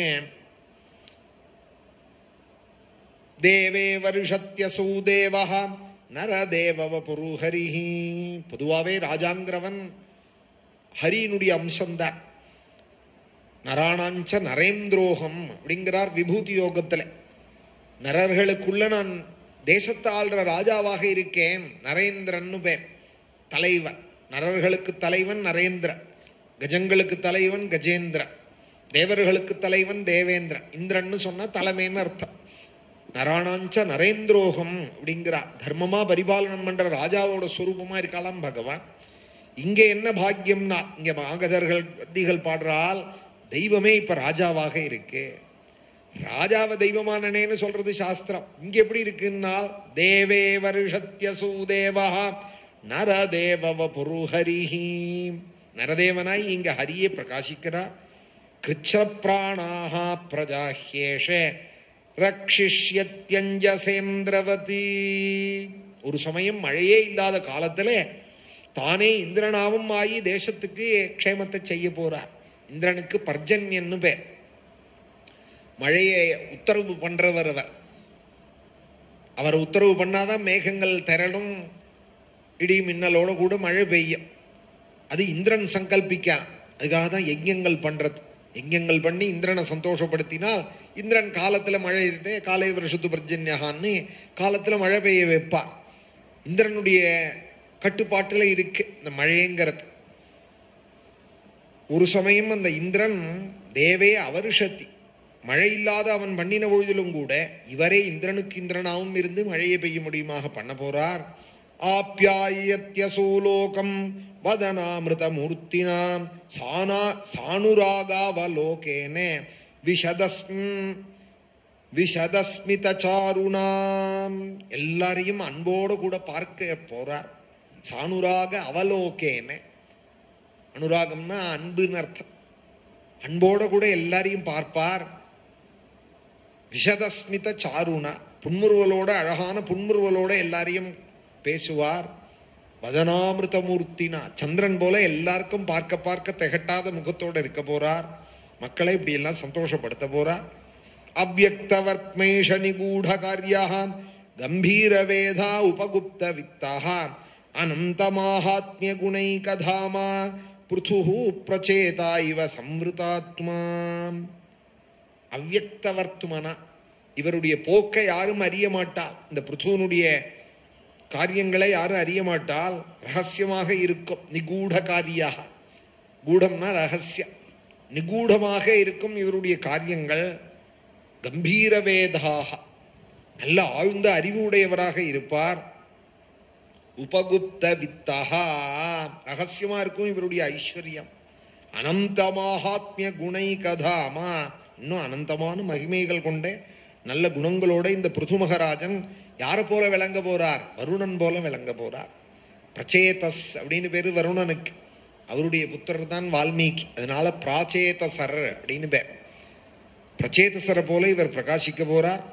தேவே வருஷத்யசூ தேவா நரதேவவ புருஹரிஹி பொதுவாவே ராஜாங்கிறவன் ஹரியினுடைய அம்சம்தான் நராணாஞ்ச நரேந்திரோகம் அப்படிங்கிறார் விபூதி யோகத்துல நரர்களுக்குள்ள நான் தேசத்தை ஆள்ற ராஜாவாக இருக்கேன் நரேந்திரன்னு பேர் தலைவன் நரர்களுக்கு தலைவன் நரேந்திரன் கஜங்களுக்கு தலைவன் கஜேந்திரன் தேவர்களுக்கு தலைவன் தேவேந்திரன் இந்திரன்னு சொன்னா தலைமைன்னு அர்த்தம் நராணாஞ்ச நரேந்திரோகம் அப்படிங்கிறா தர்மமா பரிபாலனம் பண்ற ராஜாவோட சொரூபமா இருக்காளாம் பகவான் இங்க என்ன பாக்கியம்னா இங்க மாகதர்கள் வத்திகள் பாடுறால் தெய்வமே இப்ப ராஜாவாக இருக்கு ராஜாவை தெய்வமானனேன்னு சொல்றது சாஸ்திரம் இங்க எப்படி இருக்குன்னா தேவே வருஷத்யசூ தேவா நரதேவவ புருஹரிஹி நரதேவனாய் இங்க ஹரியே பிரகாசிக்கிறார் கிருச்சப்பிராணாக பிரஜாஹ்யேஷ ரக்ஷிஷ்யத்யஞ்சசேந்திரவதி ஒரு சமயம் மழையே இல்லாத காலத்துல தானே இந்திரனாவும் ஆகி தேசத்துக்கு க்ஷேமத்தை செய்ய போறார் இந்திரனுக்கு பர்ஜன்யன்னு பேர் மழையை உத்தரவு பண்றவர் அவர் அவர் உத்தரவு பண்ணாதான் மேகங்கள் திரளும் இடி மின்னலோட கூட மழை பெய்யும் அது இந்திரன் சங்கல்பிக்கலாம் அதுக்காக தான் யஜ்யங்கள் பண்றது யஜ்யங்கள் பண்ணி இந்திரனை சந்தோஷப்படுத்தினால் இந்திரன் காலத்துல மழை இருந்தே காலை வருஷத்து பர்ஜன்யகான்னு காலத்துல மழை பெய்ய வைப்பார் இந்திரனுடைய கட்டுப்பாட்டுல இருக்கு இந்த மழைங்கிறது ஒரு சமயம் அந்த இந்திரன் தேவே அவருஷத்தி மழை இல்லாத அவன் பண்ணின பொழுதிலும் கூட இவரே இந்திரனுக்கு இந்திரனாவும் இருந்து மழையை பெய்ய முடியுமாக பண்ண போறார் ஆப்யாயத்யசூலோகம் வதனாமிருத மூர்த்தினாம் சானா சானுராகாவலோகேன விஷதஸ்ம் விஷதஸ்மித சாருணாம் எல்லாரையும் அன்போடு கூட பார்க்க போறார் சானுராக அவலோகேன அனுராகம்னா அன்புன்னு அர்த்தம் அன்போட கூட எல்லாரையும் பார்ப்பார் விஷதஸ்மித சாருணா புன்முறுவலோட அழகான புன்முறுவலோட எல்லாரையும் பேசுவார் வதனாமிருத மூர்த்தினா சந்திரன் போல எல்லாருக்கும் பார்க்க பார்க்க திகட்டாத முகத்தோட இருக்க போறார் மக்களை இப்படி எல்லாம் சந்தோஷப்படுத்த போறார் அவ்வக்தவர்த்மேஷ நிகூட காரியா கம்பீர வேதா உபகுப்த வித்தா அனந்த மாஹாத்மிய குணைகதாமா பிருத்து பிரச்சேதா இவ சம்ருதாத்மா அவ்வக்தவர்த்துமனா இவருடைய போக்கை யாரும் அறிய மாட்டா இந்த பிருத்துவனுடைய காரியங்களை யாரும் அறிய மாட்டால் ரகசியமாக இருக்கும் நிகூட காரியாக கூடம்னா ரகசியம் நிகூடமாக இருக்கும் இவருடைய காரியங்கள் கம்பீர வேதாக நல்ல ஆழ்ந்த அறிவு உடையவராக இருப்பார் உபகுப்த வித்தகா ரகசியமா இருக்கும் இவருடைய ஐஸ்வர்யம் அனந்த மாஹாத்மிய குணை கதாமா இன்னும் அனந்தமான மகிமைகள் கொண்ட நல்ல குணங்களோட இந்த பிருது மகராஜன் யாரை போல விளங்க போறார் வருணன் போல விளங்க போறார் பிரச்சேதஸ் அப்படின்னு பேரு வருணனுக்கு அவருடைய புத்திரர் தான் வால்மீகி அதனால பிராச்சேதசர் அப்படின்னு பேர் பிரச்சேதசரை போல இவர் பிரகாசிக்க போறார்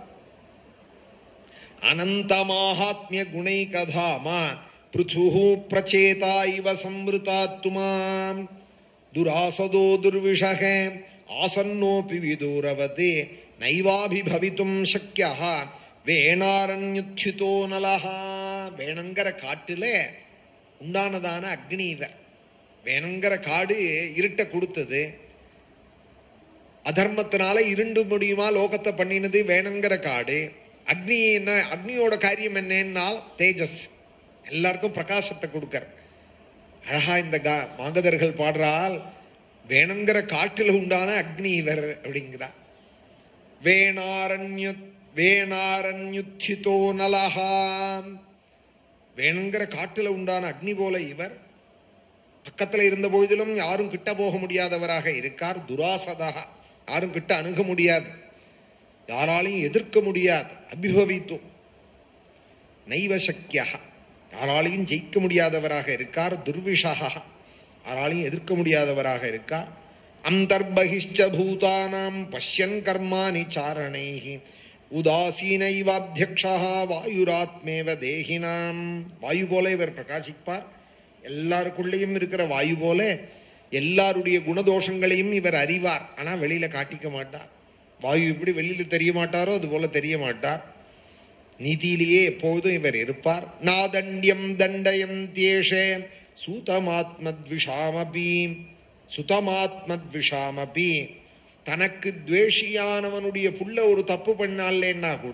அனந்த மாஹாத்மிய குணை கதாமா பிருச்சு பிரச்சேதா இவ சம்ருதாத்துமாம் துராசதோ துர்விஷக ஆசன்னோபி விதூரவதே நைவாபிபவித்தும் சக்கியா வேணாரண்யுச்சிதோ நலஹா வேணுங்கிற காட்டுல உண்டானதான அக்னி இவர் வேணுங்கிற காடு இருட்ட கொடுத்தது அதர்மத்தினால இருண்டு முடியுமா லோகத்தை பண்ணினது வேணுங்கிற காடு அக்னி என்ன அக்னியோட காரியம் என்னன்னால் தேஜஸ் எல்லாருக்கும் பிரகாசத்தை கொடுக்கற அழகா இந்த கா மாகதர்கள் பாடுறால் வேணுங்கிற காட்டில் உண்டான அக்னி இவர் அப்படிங்கிறா வேணாரண்யு வேணாரண்யுச்சிதோ நலஹா வேணுங்கிற காட்டுல உண்டான அக்னி போல இவர் பக்கத்துல இருந்த போதிலும் யாரும் கிட்ட போக முடியாதவராக இருக்கார் துராசதா யாரும் கிட்ட அணுக முடியாது யாராலையும் எதிர்க்க முடியாது அபிபவித்தும் நைவ சக்கியா யாராலையும் ஜெயிக்க முடியாதவராக இருக்கார் துர்விஷா யாராலையும் எதிர்க்க முடியாதவராக இருக்கார் அந்தர்பகிஷ்ட பூதானாம் பஷ்யன் கர்மாணி சாரணைஹி உதாசீனைவாத்தியக்ஷா வாயுராத்மேவ தேகினாம் வாயு போல இவர் பிரகாசிப்பார் எல்லாருக்குள்ளேயும் இருக்கிற வாயு போல எல்லாருடைய குணதோஷங்களையும் இவர் அறிவார் ஆனா வெளியில காட்டிக்க மாட்டார் வாயு எப்படி வெளியில தெரிய மாட்டாரோ அது போல தெரிய மாட்டார் நீதியிலேயே எப்பொழுதும் இவர் இருப்பார் நாதண்யம் தண்டயம் தியேஷே சூதமாத்மத்விஷாமபி சுதமாத்மத்விஷாமபி தனக்கு துவேஷியானவனுடைய புள்ள ஒரு தப்பு பண்ணாலேன்னா கூட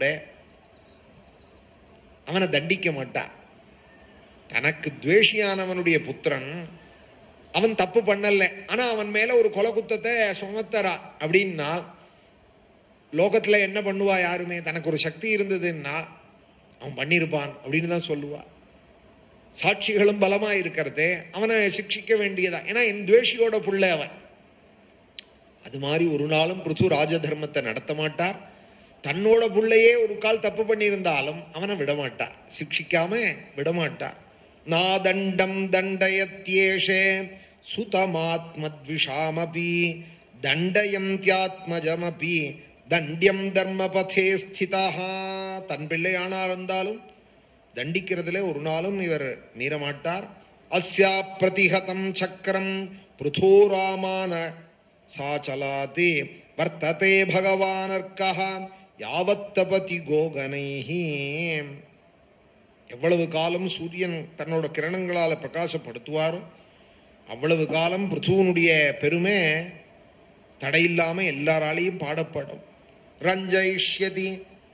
அவனை தண்டிக்க மாட்டான் தனக்கு துவேஷியானவனுடைய புத்திரன் அவன் தப்பு பண்ணல ஆனா அவன் மேல ஒரு கொலை குத்தத்தை சுமத்தரா அப்படின்னா லோகத்துல என்ன பண்ணுவா யாருமே தனக்கு ஒரு சக்தி இருந்ததுன்னா அவன் பண்ணியிருப்பான் அப்படின்னு தான் சொல்லுவா சாட்சிகளும் பலமா இருக்கிறதே அவனை சிக்ஷிக்க வேண்டியதா ஏன்னா என் துவேஷியோட புள்ள அவன் அது மாதிரி ஒரு நாளும் பிருத்து ராஜ தர்மத்தை நடத்த மாட்டார் தன்னோட புள்ளையே ஒரு கால் தப்பு பண்ணியிருந்தாலும் அவனை விடமாட்டார் சிக்ஷிக்காம விடமாட்டார் நாதண்டம் தண்டயத்யேஷே சுதமாத்மத்விஷாமபி தண்டயந்தியாத்மஜமபி தண்டியம் தர்மபதே ஸ்திதா தன் பிள்ளையானா இருந்தாலும் தண்டிக்கிறதுல ஒரு நாளும் இவர் மீறமாட்டார் அஸ்யா பிரதிஹதம் சக்கரம் பிருதோராமான சாச்சலாதே வர்த்ததே பகவானர்க்கா யாவத்தபதி கோகனைஹி எவ்வளவு காலம் சூரியன் தன்னோட கிரணங்களால பிரகாசப்படுத்துவாரோ அவ்வளவு காலம் பிருத்துவனுடைய பெருமை தடையில்லாம எல்லாராலையும் பாடப்படும் ரஞ்சயிஷ்யதி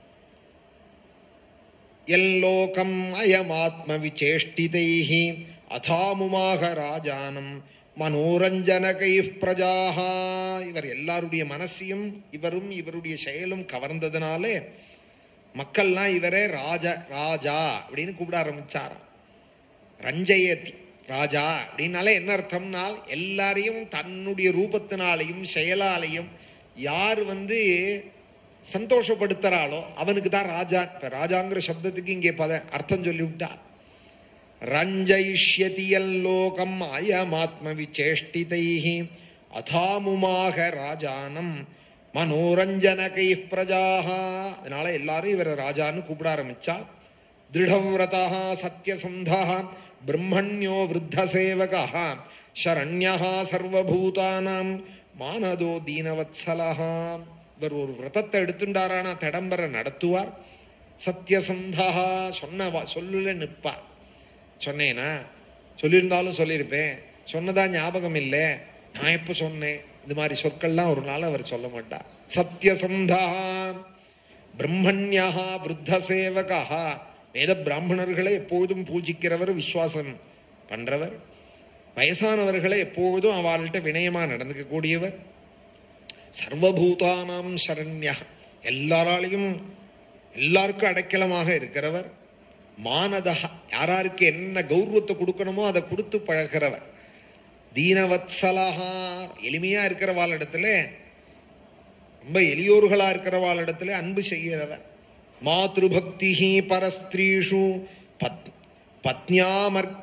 எல்லோகம் அயமாத்ம விசேஷ்டிதைஹி அதாமுமாக ராஜானம் மனோரஞ்சனகை பிரஜாஹா இவர் எல்லாருடைய மனசையும் இவரும் இவருடைய செயலும் கவர்ந்ததுனாலே மக்கள்லாம் இவரே ராஜ ராஜா அப்படின்னு கூப்பிட ஆரம்பிச்சாராம் ரஞ்சயதி ராஜா அப்படின்னாலே என்ன அர்த்தம்னால் எல்லாரையும் தன்னுடைய ரூபத்தினாலையும் செயலாலையும் யார் வந்து சந்தோஷப்படுத்துறாளோ அவனுக்கு தான் ராஜா இப்ப ராஜாங்கிற சப்தத்துக்கு இங்கே பத அர்த்தம் சொல்லிவிட்டா ரஞ்சயிஷ்யதியல்லோகம் அயமாத்ம விசேஷ்டிதைஹி அதாமுமாக ராஜானம் மனோரஞ்சனகை பிரஜாக அதனால எல்லாரும் இவரை ராஜான்னு கூப்பிட ஆரம்பிச்சா திருடவிரதா சத்யசந்தா பிரம்மண்யோ விருத்த சேவகா சரண்யா சர்வபூதானாம் மானதோ தீனவத்சலஹா இவர் ஒரு விரதத்தை எடுத்துட்டாரானா திடம்பரை நடத்துவார் சத்யசந்தா சொன்ன வா- சொல்லுல நிற்பார் சொன்னேனா சொல்லியிருந்தாலும் சொல்லியிருப்பேன் சொன்னதா ஞாபகம் இல்லை நான் எப்போ சொன்னேன் இது மாதிரி சொற்கள்லாம் ஒரு நாள் அவர் சொல்ல மாட்டார் சத்யசந்தா பிரம்மண்யா விருத்த சேவகா வேத பிராமணர்களை எப்போதும் பூஜிக்கிறவர் விசுவாசம் பண்றவர் வயசானவர்களை எப்போதும் அவள்கிட்ட வினயமா நடந்துக்க கூடியவர் சர்வபூதானாம் சரண்யா எல்லாராலையும் எல்லாருக்கும் அடைக்கலமாக இருக்கிறவர் மானதா யாராருக்கு என்ன கௌரவத்தை கொடுக்கணுமோ அதை கொடுத்து பழகிறவர் தீனவத்சலஹா எளிமையா இருக்கிறவாள் இடத்துல ரொம்ப எளியோர்களா இருக்கிறவாள் இடத்துல அன்பு செய்கிறவர் மாத்ருபக்தி பரஸ்திரீஷு பத் பத்னியாமர்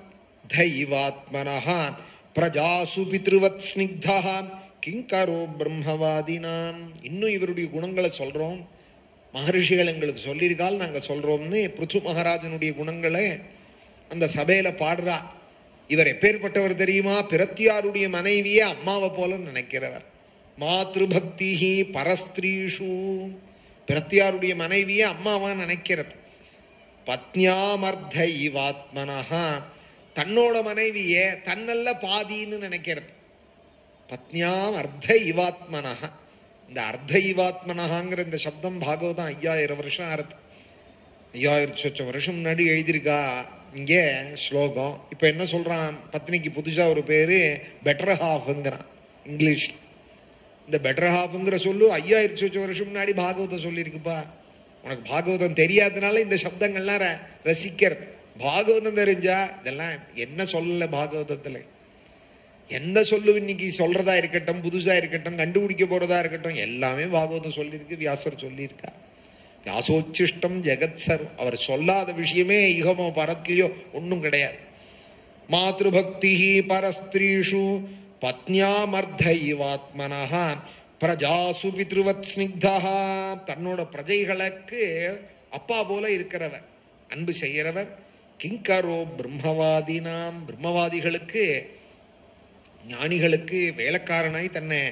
அர்த்தைவாத்மனः பிரஜாசு பித்ருவத் ஸ்னிக்தா கிங்கரோ பிரம்மவாதினாம் இன்னும் இவருடைய குணங்களை சொல்றோம் மகரிஷிகள் எங்களுக்கு சொல்லியிருக்கால் நாங்க சொல்றோம்னு பிருத்து மகாராஜனுடைய குணங்களை அந்த சபையில பாடுறா இவர் எப்பேற்பட்டவர் தெரியுமா பிரத்தியாருடைய மனைவியே அம்மாவை போல நினைக்கிறவர் மாத்ருபக்தி பரஸ்திரீஷு பிரத்தியாருடைய மனைவியே அம்மாவா நினைக்கிறது பத்னியாமர்த்த இவாத்மனஹா தன்னோட மனைவியே தன்னல்ல பாதின்னு நினைக்கிறது பத்னியாம் அர்த்த இவாத்மனஹா இந்த அர்த்த இவாத்மனஹாங்கிற இந்த சப்தம் பாகவதம் ஐயாயிரம் வருஷம் ஆறுது ஐயாயிரத்தி சொச்ச வருஷம் முன்னாடி எழுதியிருக்கா இங்கே ஸ்லோகம் இப்போ என்ன சொல்றான் பத்னிக்கு புதுசா ஒரு பேரு பெட்டர் ஹாஃப்ங்கிறான் இங்கிலீஷ் இந்த பெட்டர் ஹாஃப்ங்கிற சொல்லு ஐயாயிரத்தி சொச்ச வருஷம் முன்னாடி பாகவதம் சொல்லியிருக்குப்பா உனக்கு பாகவதம் தெரியாதனால இந்த சப்தங்கள்லாம் ர- ரசிக்கிறது பாகவதம் தெரிஞ்சா இதெல்லாம் என்ன சொல்லல பாகவதத்துல எந்த சொல்லு இன்னைக்கு சொல்றதா இருக்கட்டும் புதுசா இருக்கட்டும் கண்டுபிடிக்க போறதா இருக்கட்டும் எல்லாமே பாகவதம் சொல்லியிருக்கு வியாசர் சொல்லியிருக்கார் வியாசோச்சிஷ்டம் ஜெகத் சர் அவர் சொல்லாத விஷயமே இகமோ பரத்திலையோ ஒன்றும் கிடையாது மாத்ருபக்தி பரஸ்திரீஷு பத்னியாமர்த்த இவாத்மனஹ பிரஜாசு பித்ருவத் ஸ்னிக்தா தன்னோட பிரஜைகளுக்கு அப்பா போல இருக்கிறவர் அன்பு செய்கிறவர் கிங்கரோ பிரம்மவாதினாம் பிரம்மவாதிகளுக்கு ஞானிகளுக்கு வேலைக்காரனாய் தன்னை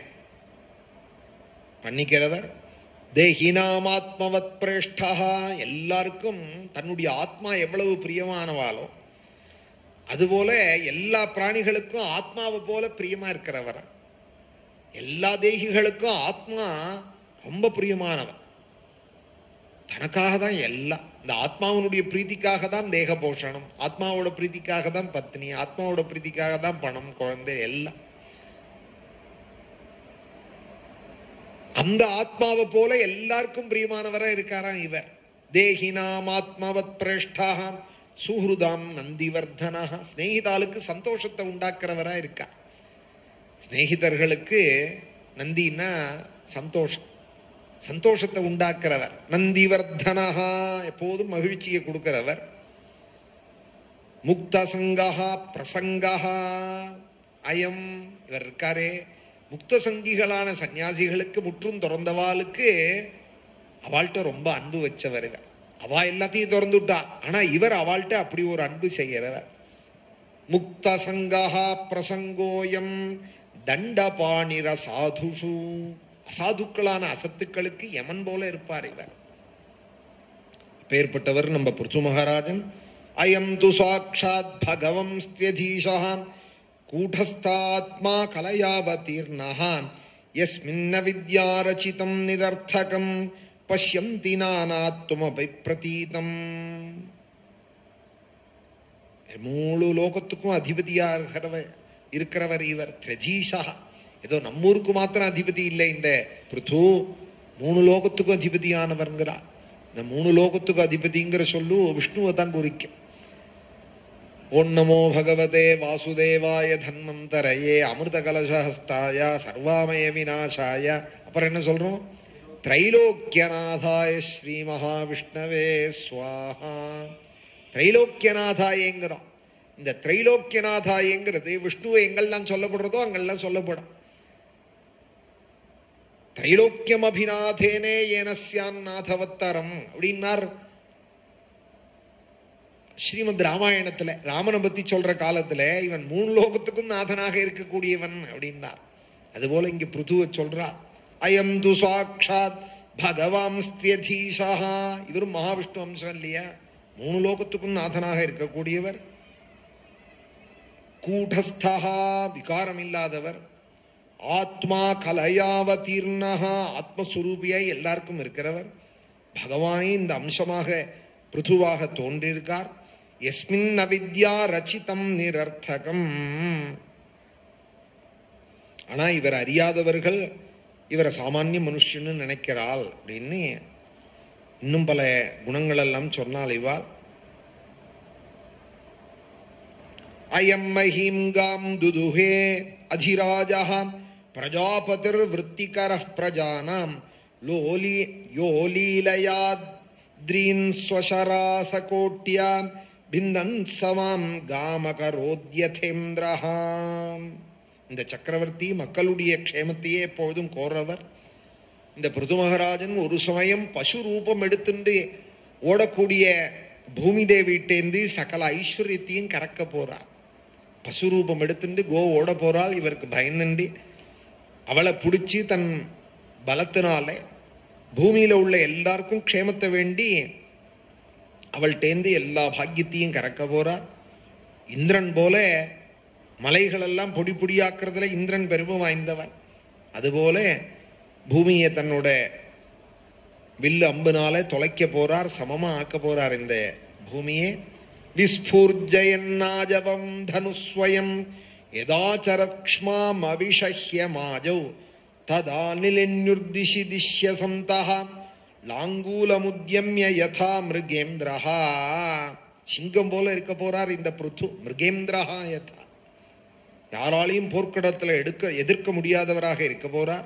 பண்ணிக்கிறவர் தேகினாமாத்மவத் பிரேஷ்டா எல்லாருக்கும் தன்னுடைய ஆத்மா எவ்வளவு பிரியமானவாலோ அதுபோல எல்லா பிராணிகளுக்கும் ஆத்மாவை போல பிரியமா இருக்கிறவர் எல்லா தேகிகளுக்கும் ஆத்மா ரொம்ப பிரியமானவன் தனக்காக தான் எல்லாம் இந்த ஆத்மாவனுடைய பிரீத்திக்காக தான் தேக போஷணம் ஆத்மாவோட பிரீத்திக்காக தான் பத்னி ஆத்மாவோட பிரீத்திக்காக தான் பணம் குழந்தை எல்லாம் அந்த ஆத்மாவை போல எல்லாருக்கும் பிரியமானவரா இருக்காராம் இவர் தேகினாம் ஆத்மாவத் பிரேஷ்டாம் சுஹൃதாம் நந்திவர்தனா ஸ்நேகிதாளுக்கு சந்தோஷத்தை உண்டாக்குறவரா இருக்கா ஸ்நேகிதர்களுக்கு நந்தின்னா சந்தோஷம் சந்தோஷத்தை உண்டாக்குறவர் நந்திவர்தனஹா எப்போதும் மகிழ்ச்சியை கொடுக்கிறவர் முக்த சங்கஹா பிரசங்கஹா அயம் இவர் இருக்காரே முக்த சங்கிகளான சன்னியாசிகளுக்கு முற்றும் திறந்தவாளுக்கு அவள்கிட்ட ரொம்ப அன்பு வச்சவர் இவர் அவ எல்லாத்தையும் திறந்துட்டா ஆனா இவர் அவள்கிட்ட அப்படி ஒரு அன்பு செய்யறவர் முக்த சங்கஹா பிரசங்கோயம் தண்டபாணிர சாதுஷு அசாதுக்களான அசத்துக்களுக்கு யமன் போல இருப்பார் இவர் பேர்பட்டவர் நம்ம பிருச்சு மகாராஜன் அயம் து சாட்சாத் பகவம் ஸ்தியதீஷா கூட்டஸ்தாத்மா கலயாவதீர்ணः யஸ்மின்ன வித்யாரச்சிதம் நிரர்த்தகம் பஷ்யந்தி நானாத்மபை பிரதீதம் மூணு லோகத்துக்கும் அதிபதியா இருக்கிறவர் இருக்கிறவர் இவர் திரஜீஷா ஏதோ நம்மூருக்கு மாத்திரம் அதிபதி இல்லை இந்த பிருத்து மூணு லோகத்துக்கும் அதிபதியானவர்ங்கிறார் இந்த மூணு லோகத்துக்கும் அதிபதிங்கிற சொல்லு விஷ்ணுவை தான் குறிக்கும் ஓம் நமோ பகவதே வாசுதேவாய தன்வந்தரையே அமிர்த கலசஹஸ்தாய சர்வாமய விநாசாய அப்புறம் என்ன சொல்றோம் திரைலோக்கியநாதாய ஸ்ரீ மகாவிஷ்ணவே ஸ்வாஹா திரைலோக்கியநாதாயேங்கிறோம் இந்த திரைலோக்கியநாதாயேங்கிறது விஷ்ணுவை எங்கெல்லாம் சொல்லப்படுறதோ அங்கெல்லாம் சொல்லப்படும் திரைலோக்கியம் அபிநாதேனே ஏனஸ்யான் நாதவத்தரம் அப்படின்னார் ஸ்ரீமத் ராமாயணத்துல ராமனை பத்தி சொல்ற காலத்துல இவன் மூணு லோகத்துக்கும் நாதனாக இருக்கக்கூடியவன் அப்படின்னார் அதுபோல இங்க பிருதுவ சொல்றா அயம் து சாட்சாத் பகவான் ஸ்தியதீஷா இவரும் மகாவிஷ்ணு அம்சம் இல்லையா மூணு லோகத்துக்கும் நாதனாக இருக்கக்கூடியவர் கூட்டஸ்தா விகாரம் இல்லாதவர் ஆத்மா கலையாவதீர்ணா ஆத்மஸ்வரூபியாய் எல்லாருக்கும் இருக்கிறவர் பகவானே இந்த அம்சமாக பிருதுவாக தோன்றியிருக்கார் எஸ்மின் அவித்யா ரச்சிதம் நிரர்த்தகம் ஆனா இவர் அறியாதவர்கள் இவரை சாமானிய மனுஷன்னு நினைக்கிறாள் அப்படின்னு இன்னும் பல குணங்கள் எல்லாம் சொன்னால் இவாள் அயம் மஹீம் காம் துதுஹே அதிராஜா பிரஜாபதிர் விற்த்திகர பிரஜானாம் லோலி யோலீலயாத்ரீன் ஸ்வசராசகோட்யா பிந்தன் சவாம் காமகரோத்யதேந்திரஹா இந்த சக்கரவர்த்தி மக்களுடைய க்ஷேமத்தையே எப்பொழுதும் கோரவர் இந்த பிருது மகாராஜன் ஒரு சமயம் பசு ரூபம் எடுத்துண்டு ஓடக்கூடிய பூமி தேவிட்டேந்து சகல ஐஸ்வர்யத்தையும் கறக்க போறார் பசு ரூபம் எடுத்துட்டு கோ ஓட போறாள் இவருக்கு பயந்துண்டு அவளை பிடிச்சி தன் பலத்தினாலே பூமியில உள்ள எல்லாருக்கும் க்ஷேமத்தை வேண்டி அவள்கிட்டேந்து எல்லா பாக்கியத்தையும் கறக்க போறார் இந்திரன் போல மலைகளெல்லாம் பொடி பொடியாக்குறதுல இந்திரன் பெருமை வாய்ந்தவன் அதுபோல பூமியை தன்னோட வில்லு அம்புனால தொலைக்க போறார் சமமா ஆக்க போறார் இந்த பூமியை விஸ்பூர்ஜயன்னாஜவம் தனுஸ்வயம் யதாச்சரக்ஷ்மாம் அபிஷஹ்ய மாஜௌ ததா நிலின்யுர்திஷி திஷ்ய சந்தः லாங்கூலமுத்யம்ய யதா மிருகேந்திரஹா சிங்கம் போல இருக்க போறார் இந்த பிருத்து மிருகேந்திரஹா யதா யாராலையும் போர்க்களத்துல எடுக்க எதிர்க்க முடியாதவராக இருக்க போறார்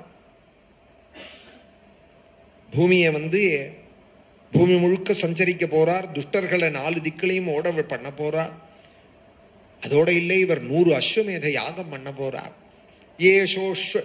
பூமியை வந்து பூமி முழுக்க சஞ்சரிக்க போறார் துஷ்டர்களை நாலு திக்கிலையும் ஓட பண்ண போறார் அதோட இல்லை இவர் நூறு அஸ்வமேத யாகம் பண்ண போறார் ஏஷோஸ்வ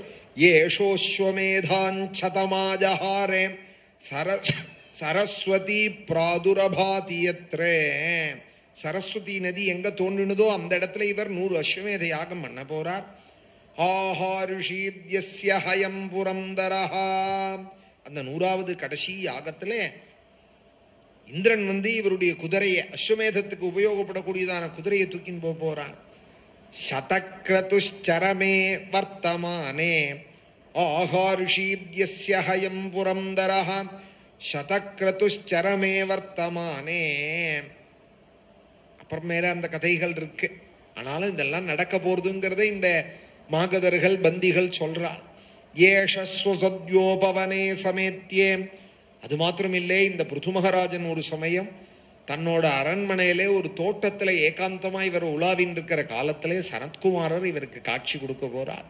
ஏஷோஸ்வமேதாஞ்சதமாஜஹாரே சர சரஸ்வதி பிராதுரபாதி யத்ரே சரஸ்வதி நதி எங்க தோன்றினதோ அந்த இடத்துல இவர் நூறு அஸ்வமேத யாகம் பண்ண போறார் ஆஹாருஷீத்யஸ்ய ஹயம் புரந்தரஹா அந்த நூறாவது கடைசி யாகத்துல இந்திரன் வந்து இவருடைய குதிரையை அஸ்வமேதத்துக்கு உபயோகப்படக்கூடியதான குதிரையை தூக்கின்னு போக போறான் சதக்ரதுஷ்சரமே வர்த்தமானே ஆஹாருஷீத்யஸ்ய ஹயம் புரந்தரஹ சதக்ரதுஷ்சரமே வர்த்தமானே அப்புறமேல அந்த கதைகள் இருக்கு ஆனாலும் இதெல்லாம் நடக்க போறதுங்கிறத இந்த மாகதர்கள் பந்திகள் சொல்றாள் ஏஷஸ்வசத்யோபவனே சமேத்தியே அது மாத்திரமில்லை இந்த பிருது மகாராஜன் ஒரு சமயம் தன்னோட அரண்மனையிலே ஒரு தோட்டத்துல ஏகாந்தமா இவர் உலாவின் இருக்கிற காலத்திலே சனத்குமாரர் இவருக்கு காட்சி கொடுக்க போறார்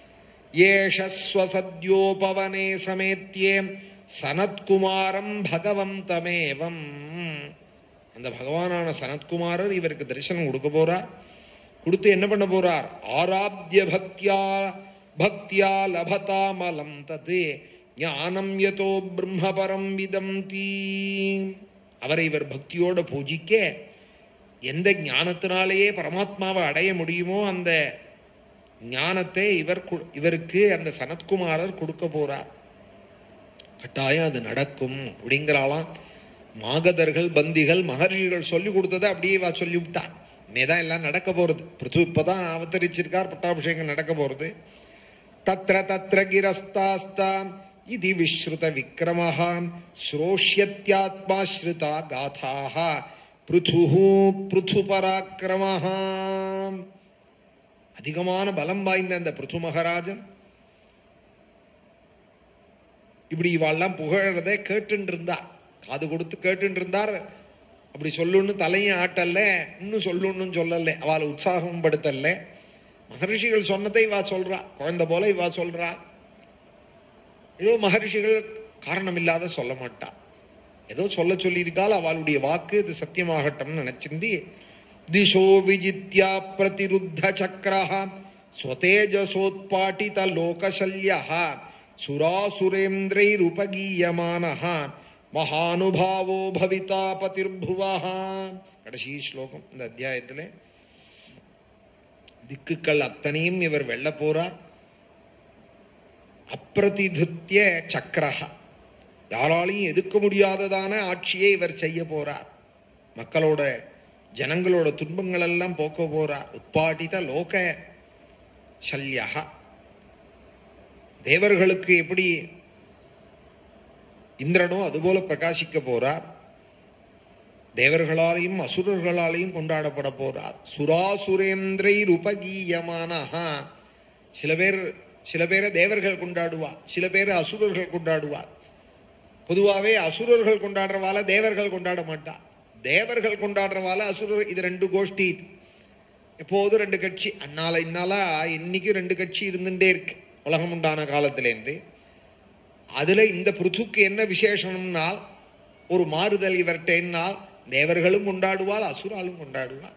ஏஷஸ்வசத்யோபவனே சமேத்தியே சனத்குமாரம் பகவந்தமேவம் அந்த பகவானான சனத்குமாரர் இவருக்கு தரிசனம் கொடுக்க போறார் கொடுத்து என்ன பண்ண போறார் ஆராத்திய பக்தியா பக்தியா லபதாமலம் தத்து ஞானம் யதோ பிரம்மபரம் விதம் தீ அவரை இவர் பக்தியோட பூஜிக்க எந்த ஞானத்தினாலேயே பரமாத்மாவை அடைய முடியுமோ அந்த ஞானத்தை இவர் கு- இவருக்கு அந்த சனத்குமாரர் கொடுக்க போறார் கட்டாயம் அது நடக்கும் அப்படிங்கிறாளாம் மாகதர்கள் பந்திகள் மகர்ஷிகள் சொல்லி கொடுத்ததை அப்படியே வா சொல்லி விட்டா இனிதான் எல்லாம் நடக்க போறது பிருத்து இப்பதான் அவதரிச்சிருக்கார் பட்டாபிஷேகம் நடக்க போறது தத்ர தத்ர கிரஸ்தாஸ்தா இது விஸ்ருத விக்ரமः ஸ்ரோஷ்யத்யாத்மாஸ்ருதா காதாः பிருதுः பிருது பராக்கிரமः அதிகமான பலம் வாய்ந்த அந்த பிருது மகாராஜன் இப்படி இவாள்லாம் புகழறதை கேட்டுன்னு இருந்தா காது கொடுத்து கேட்டுன்னு இருந்தார் அப்படி சொல்லுன்னு தலையும் ஆட்டல்ல இன்னும் சொல்லுன்னு சொல்லல அவளை உற்சாகம் படுத்தல்ல மகரிஷிகள் சொன்னதை இவா சொல்றா குழந்தை போல இவா சொல்றா ஏதோ மகரிஷிகள் காரணம் இல்லாத சொல்ல மாட்டா ஏதோ சொல்ல சொல்லியிருக்கால் அவளுடைய வாக்கு இது சத்தியமாகட்டும்னு நினைச்சிருந்து திசோ விஜித்யா பிரதிருத்த சக்கரஹ ஸ்வதேஜசோத்பாட்டித லோகசல்யः சுராசுரேந்திரைருபகீயமானः மகானுபாவோ பவிதா பதிர்புவः கடைசி ஸ்லோகம் இந்த அத்தியாயத்திலே திக்குக்கள் அத்தனையும் இவர் வெல்ல போறார் அப்பிரதிதிருத்திய சக்கரஹ யாராலையும் எதிர்க்க முடியாததான ஆட்சியை இவர் செய்ய போறார் மக்களோட ஜனங்களோட துன்பங்கள் எல்லாம் போக்க போறார் உட்பாட்டித லோக சல்யஹ தேவர்களுக்கு எப்படி இந்திரனோ அதுபோல பிரகாசிக்க போறார் தேவர்களாலையும் அசுரர்களாலையும் கொண்டாடப்பட போறார் சுராசுரேந்திரை உபகீயமானஹா சில பேர் சில பேரை தேவர்கள் கொண்டாடுவா சில பேரை அசுரர்கள் கொண்டாடுவா பொதுவாகவே அசுரர்கள் கொண்டாடுறவால தேவர்கள் கொண்டாட மாட்டா தேவர்கள் கொண்டாடுறவால அசுரர் இது ரெண்டு கோஷ்டி இது. எப்போதும் ரெண்டு கட்சி அன்னால இன்னால இன்னைக்கும் ரெண்டு கட்சி இருந்துட்டே இருக்கு உலகம் உண்டான காலத்திலேருந்து அதுல இந்த பிருத்துக்கு என்ன விசேஷம்னால் ஒரு மாறுதல் இவர்கிட்டனால் தேவர்களும் கொண்டாடுவாள் அசுராலும் கொண்டாடுவாள்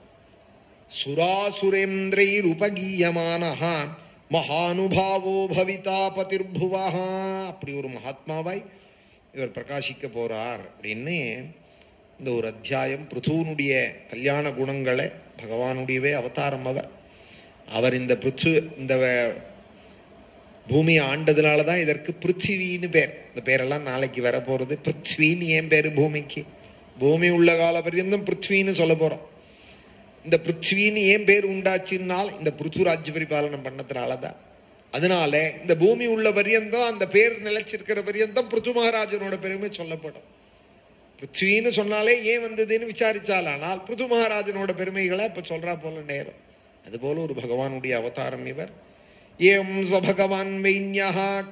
சுராசுரேந்திரைர் உபகீயமானஹா மகானுபாவோ பவிதா பதிர்புவஹா அப்படி ஒரு மகாத்மாவாய் இவர் பிரகாசிக்க போறார் அப்படின்னு இந்த ஒரு அத்தியாயம் பிருத்துவனுடைய கல்யாண குணங்களை பகவானுடையவே அவதாரம் அவர் அவர் இந்த பிருத்து இந்த வ- பூமியை ஆண்டதுனால தான் இதற்கு பிருத்திவின்னு பேர் இந்த பேரெல்லாம் நாளைக்கு வர போறது பிருத்வின்னு ஏன் பேரு பூமிக்கு பூமி உள்ள கால பர்யந்தம் பிருத்வின்னு சொல்ல போறோம் இந்த பிருத்வின்னு ஏன் பேர் உண்டாச்சுன்னால் இந்த பிருத்துராஜ்ய பரிபாலனம் பண்ணதுனால தான் அதனால இந்த பூமி உள்ள பர்யந்தம் அந்த பேர் நிலைச்சிருக்கிற பர்யந்தம் பிருத்து மகாராஜனோட பெருமை சொல்லப்படும் பிருத்வின்னு சொன்னாலே ஏன் வந்ததுன்னு விசாரிச்சால் ஆனால் பிருது மகாராஜனோட பெருமைகளை இப்ப சொல்றா போல நேரம் அதுபோல ஒரு பகவானுடைய அவதாரம் இவர் ஏம் ச பகவான் வைன்யா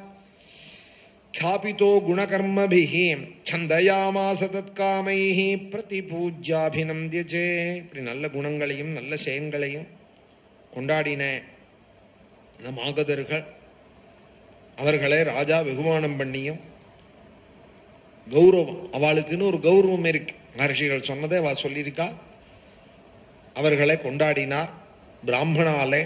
ख्यापितो गुणकर्मभिः छन्दयामास தத்காமைः பிரதிபூஜ்யாபிநந்திய சே இப்படி நல்ல குணங்களையும் நல்ல செயல்களையும் கொண்டாடின இந்த மாகதர்கள் அவர்களை ராஜா வெகுமானம் பண்ணியும் கௌரவம் அவளுக்குன்னு ஒரு கௌரவம் இருக்கு மகர்ஷிகள் சொன்னதை அவள் சொல்லியிருக்கா அவர்களை கொண்டாடினார் பிராமணாலே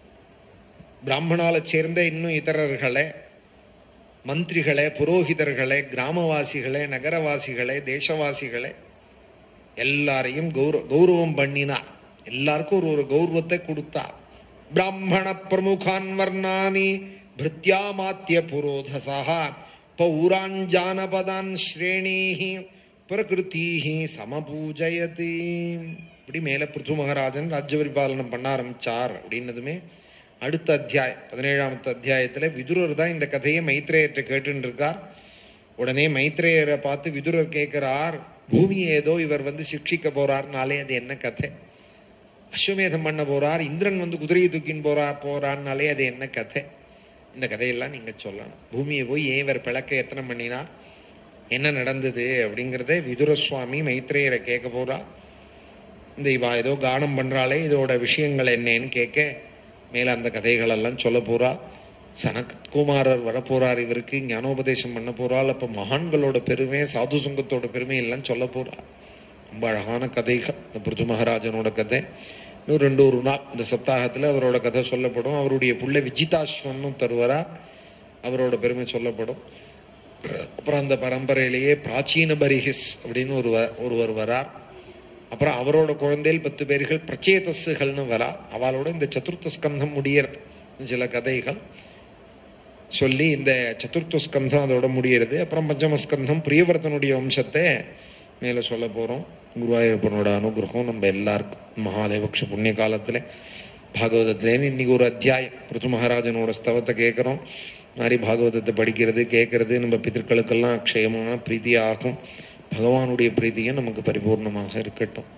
பிராமணால சேர்ந்த இன்னும் இதரர்களை மந்திரிகளே புரோகிதர்களே கிராமவாசிகளே நகரவாசிகளே தேசவாசிகளே எல்லாரையும் கௌரவ கௌரவம் பண்ணினார் எல்லாருக்கும் ஒரு ஒரு கௌரவத்தை கொடுத்தார் பிராமண பிரமுகான் வர்ணானி பிருத்யா மாத்திய புரோதசா பௌராஞ்சானபதான் ஸ்ரேணீஹி பிரகிருத்தீஹி சமபூஜயதி இப்படி மேல பிருத்து மகாராஜன் ராஜ்ய பரிபாலனம் பண்ண ஆரம்பிச்சார் அப்படின்னதுமே அடுத்த அத்தியாயம் பதினேழாமத்து அத்தியாயத்துல விதுரர் தான் இந்த கதையை மைத்ரேயர்கிட்ட கேட்டுன்னு இருக்கார் உடனே மைத்ரேயரை பார்த்து விதுரர் கேட்கிறார் பூமியை ஏதோ இவர் வந்து சிக்ஷிக்க போறார்னாலே அது என்ன கதை அஸ்வமேதம் பண்ண போறார் இந்திரன் வந்து குதிரையை தூக்கின்னு போறா போறான்னாலே அது என்ன கதை இந்த கதையெல்லாம் நீங்க சொல்லணும் பூமியை போய் ஏன் இவர் பிளக்க எத்தனை பண்ணினார் என்ன நடந்தது அப்படிங்கிறத விதுர சுவாமி மைத்ரேயரை கேட்க போறா இந்த இவா ஏதோ கானம் பண்றாளே இதோட விஷயங்கள் என்னன்னு கேட்க மேல அந்த கதைகள் எல்லாம் சொல்ல போறா சனத்குமாரர் வரப்போறார் இவருக்கு ஞானோபதேசம் பண்ண போறாள் அப்ப மகான்களோட பெருமை சாது சங்கத்தோட பெருமை எல்லாம் சொல்ல போறா ரொம்ப அழகான கதைகள் இந்த பிருது மகாராஜனோட கதை இன்னும் ரெண்டு ஒரு நாள் இந்த சப்தாகத்துல அவரோட கதை சொல்லப்படும் அவருடைய புள்ள விஜிதாஸ்வனும் தருவாரா அவரோட பெருமை சொல்லப்படும் அப்புறம் அந்த பரம்பரையிலேயே பிராச்சீன பரிஹிஸ் அப்படின்னு ஒரு வ- ஒருவர் வரார் அப்புறம் அவரோட குழந்தைகள் பத்து பேர்கள் பிரச்சேதஸுகள்னு வரா அவளோட இந்த சதுர்த்த ஸ்கந்தம் முடியறது சில கதைகள் சொல்லி இந்த சதுர்த்த ஸ்கந்தம் அதோட முடியறது அப்புறம் பஞ்சமஸ்கந்தம் பிரியவர்த்தனுடைய வம்சத்தை மேலே சொல்ல போறோம் குருவாயூரப்பனோட அனுகிரகம் நம்ம எல்லாருக்கும் மகாதேவக்ஷ புண்ணிய காலத்துல பாகவதத்துலேருந்து இன்னைக்கு ஒரு அத்தியாயம் பிருத்து மகாராஜனோட ஸ்தவத்தை கேட்குறோம் மாதிரி பாகவதத்தை படிக்கிறது கேட்கறது நம்ம பிதற்களுக்கெல்லாம் அக்ஷயமான பிரீதியாகும் பகவானுடைய பிரீதியும் நமக்கு பரிபூர்ணமாக இருக்கட்டும்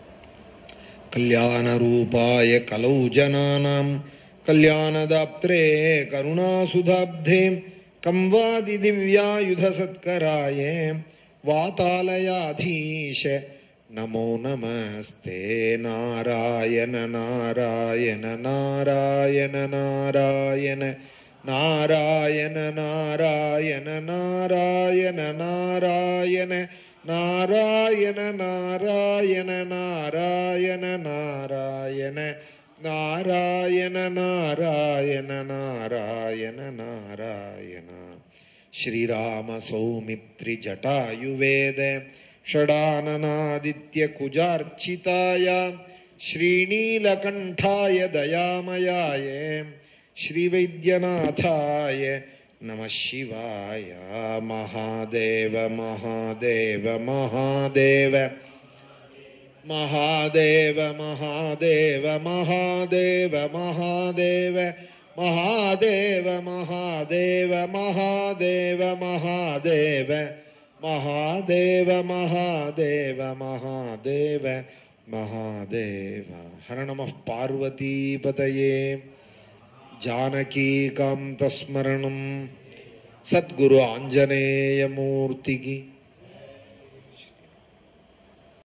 कल्याणरूपाय कलौ जनानां कल्याणदाप्त्रे करुणासुधाब्धे कं वादिदिव्यायुधसत्कराय वातालयाधीश नमो नमस्ते नारायण नारायण नारायण नारायण नारायण नारायण नारायण नारायण नारायण नारायण नारायण नारायण नारायण नारायण नारायण नारायण श्रीराम सौमित्रिजटायुवेद षडाननादित्यकुजार्चिताय श्रीनीलकण्ठाय दयामयाय श्रीवैद्यनाथाय नमः शिवाय महादेव महादेव महादेव महादेव महादेव महादेव महादेव महादेव महादेव महादेव महादेव महादेव महादेव महादेव महादेव हर नमः पार्वतीपतये जानकीकान्तस्मरणं सद्गुरु आञ्जनेयमूर्तिः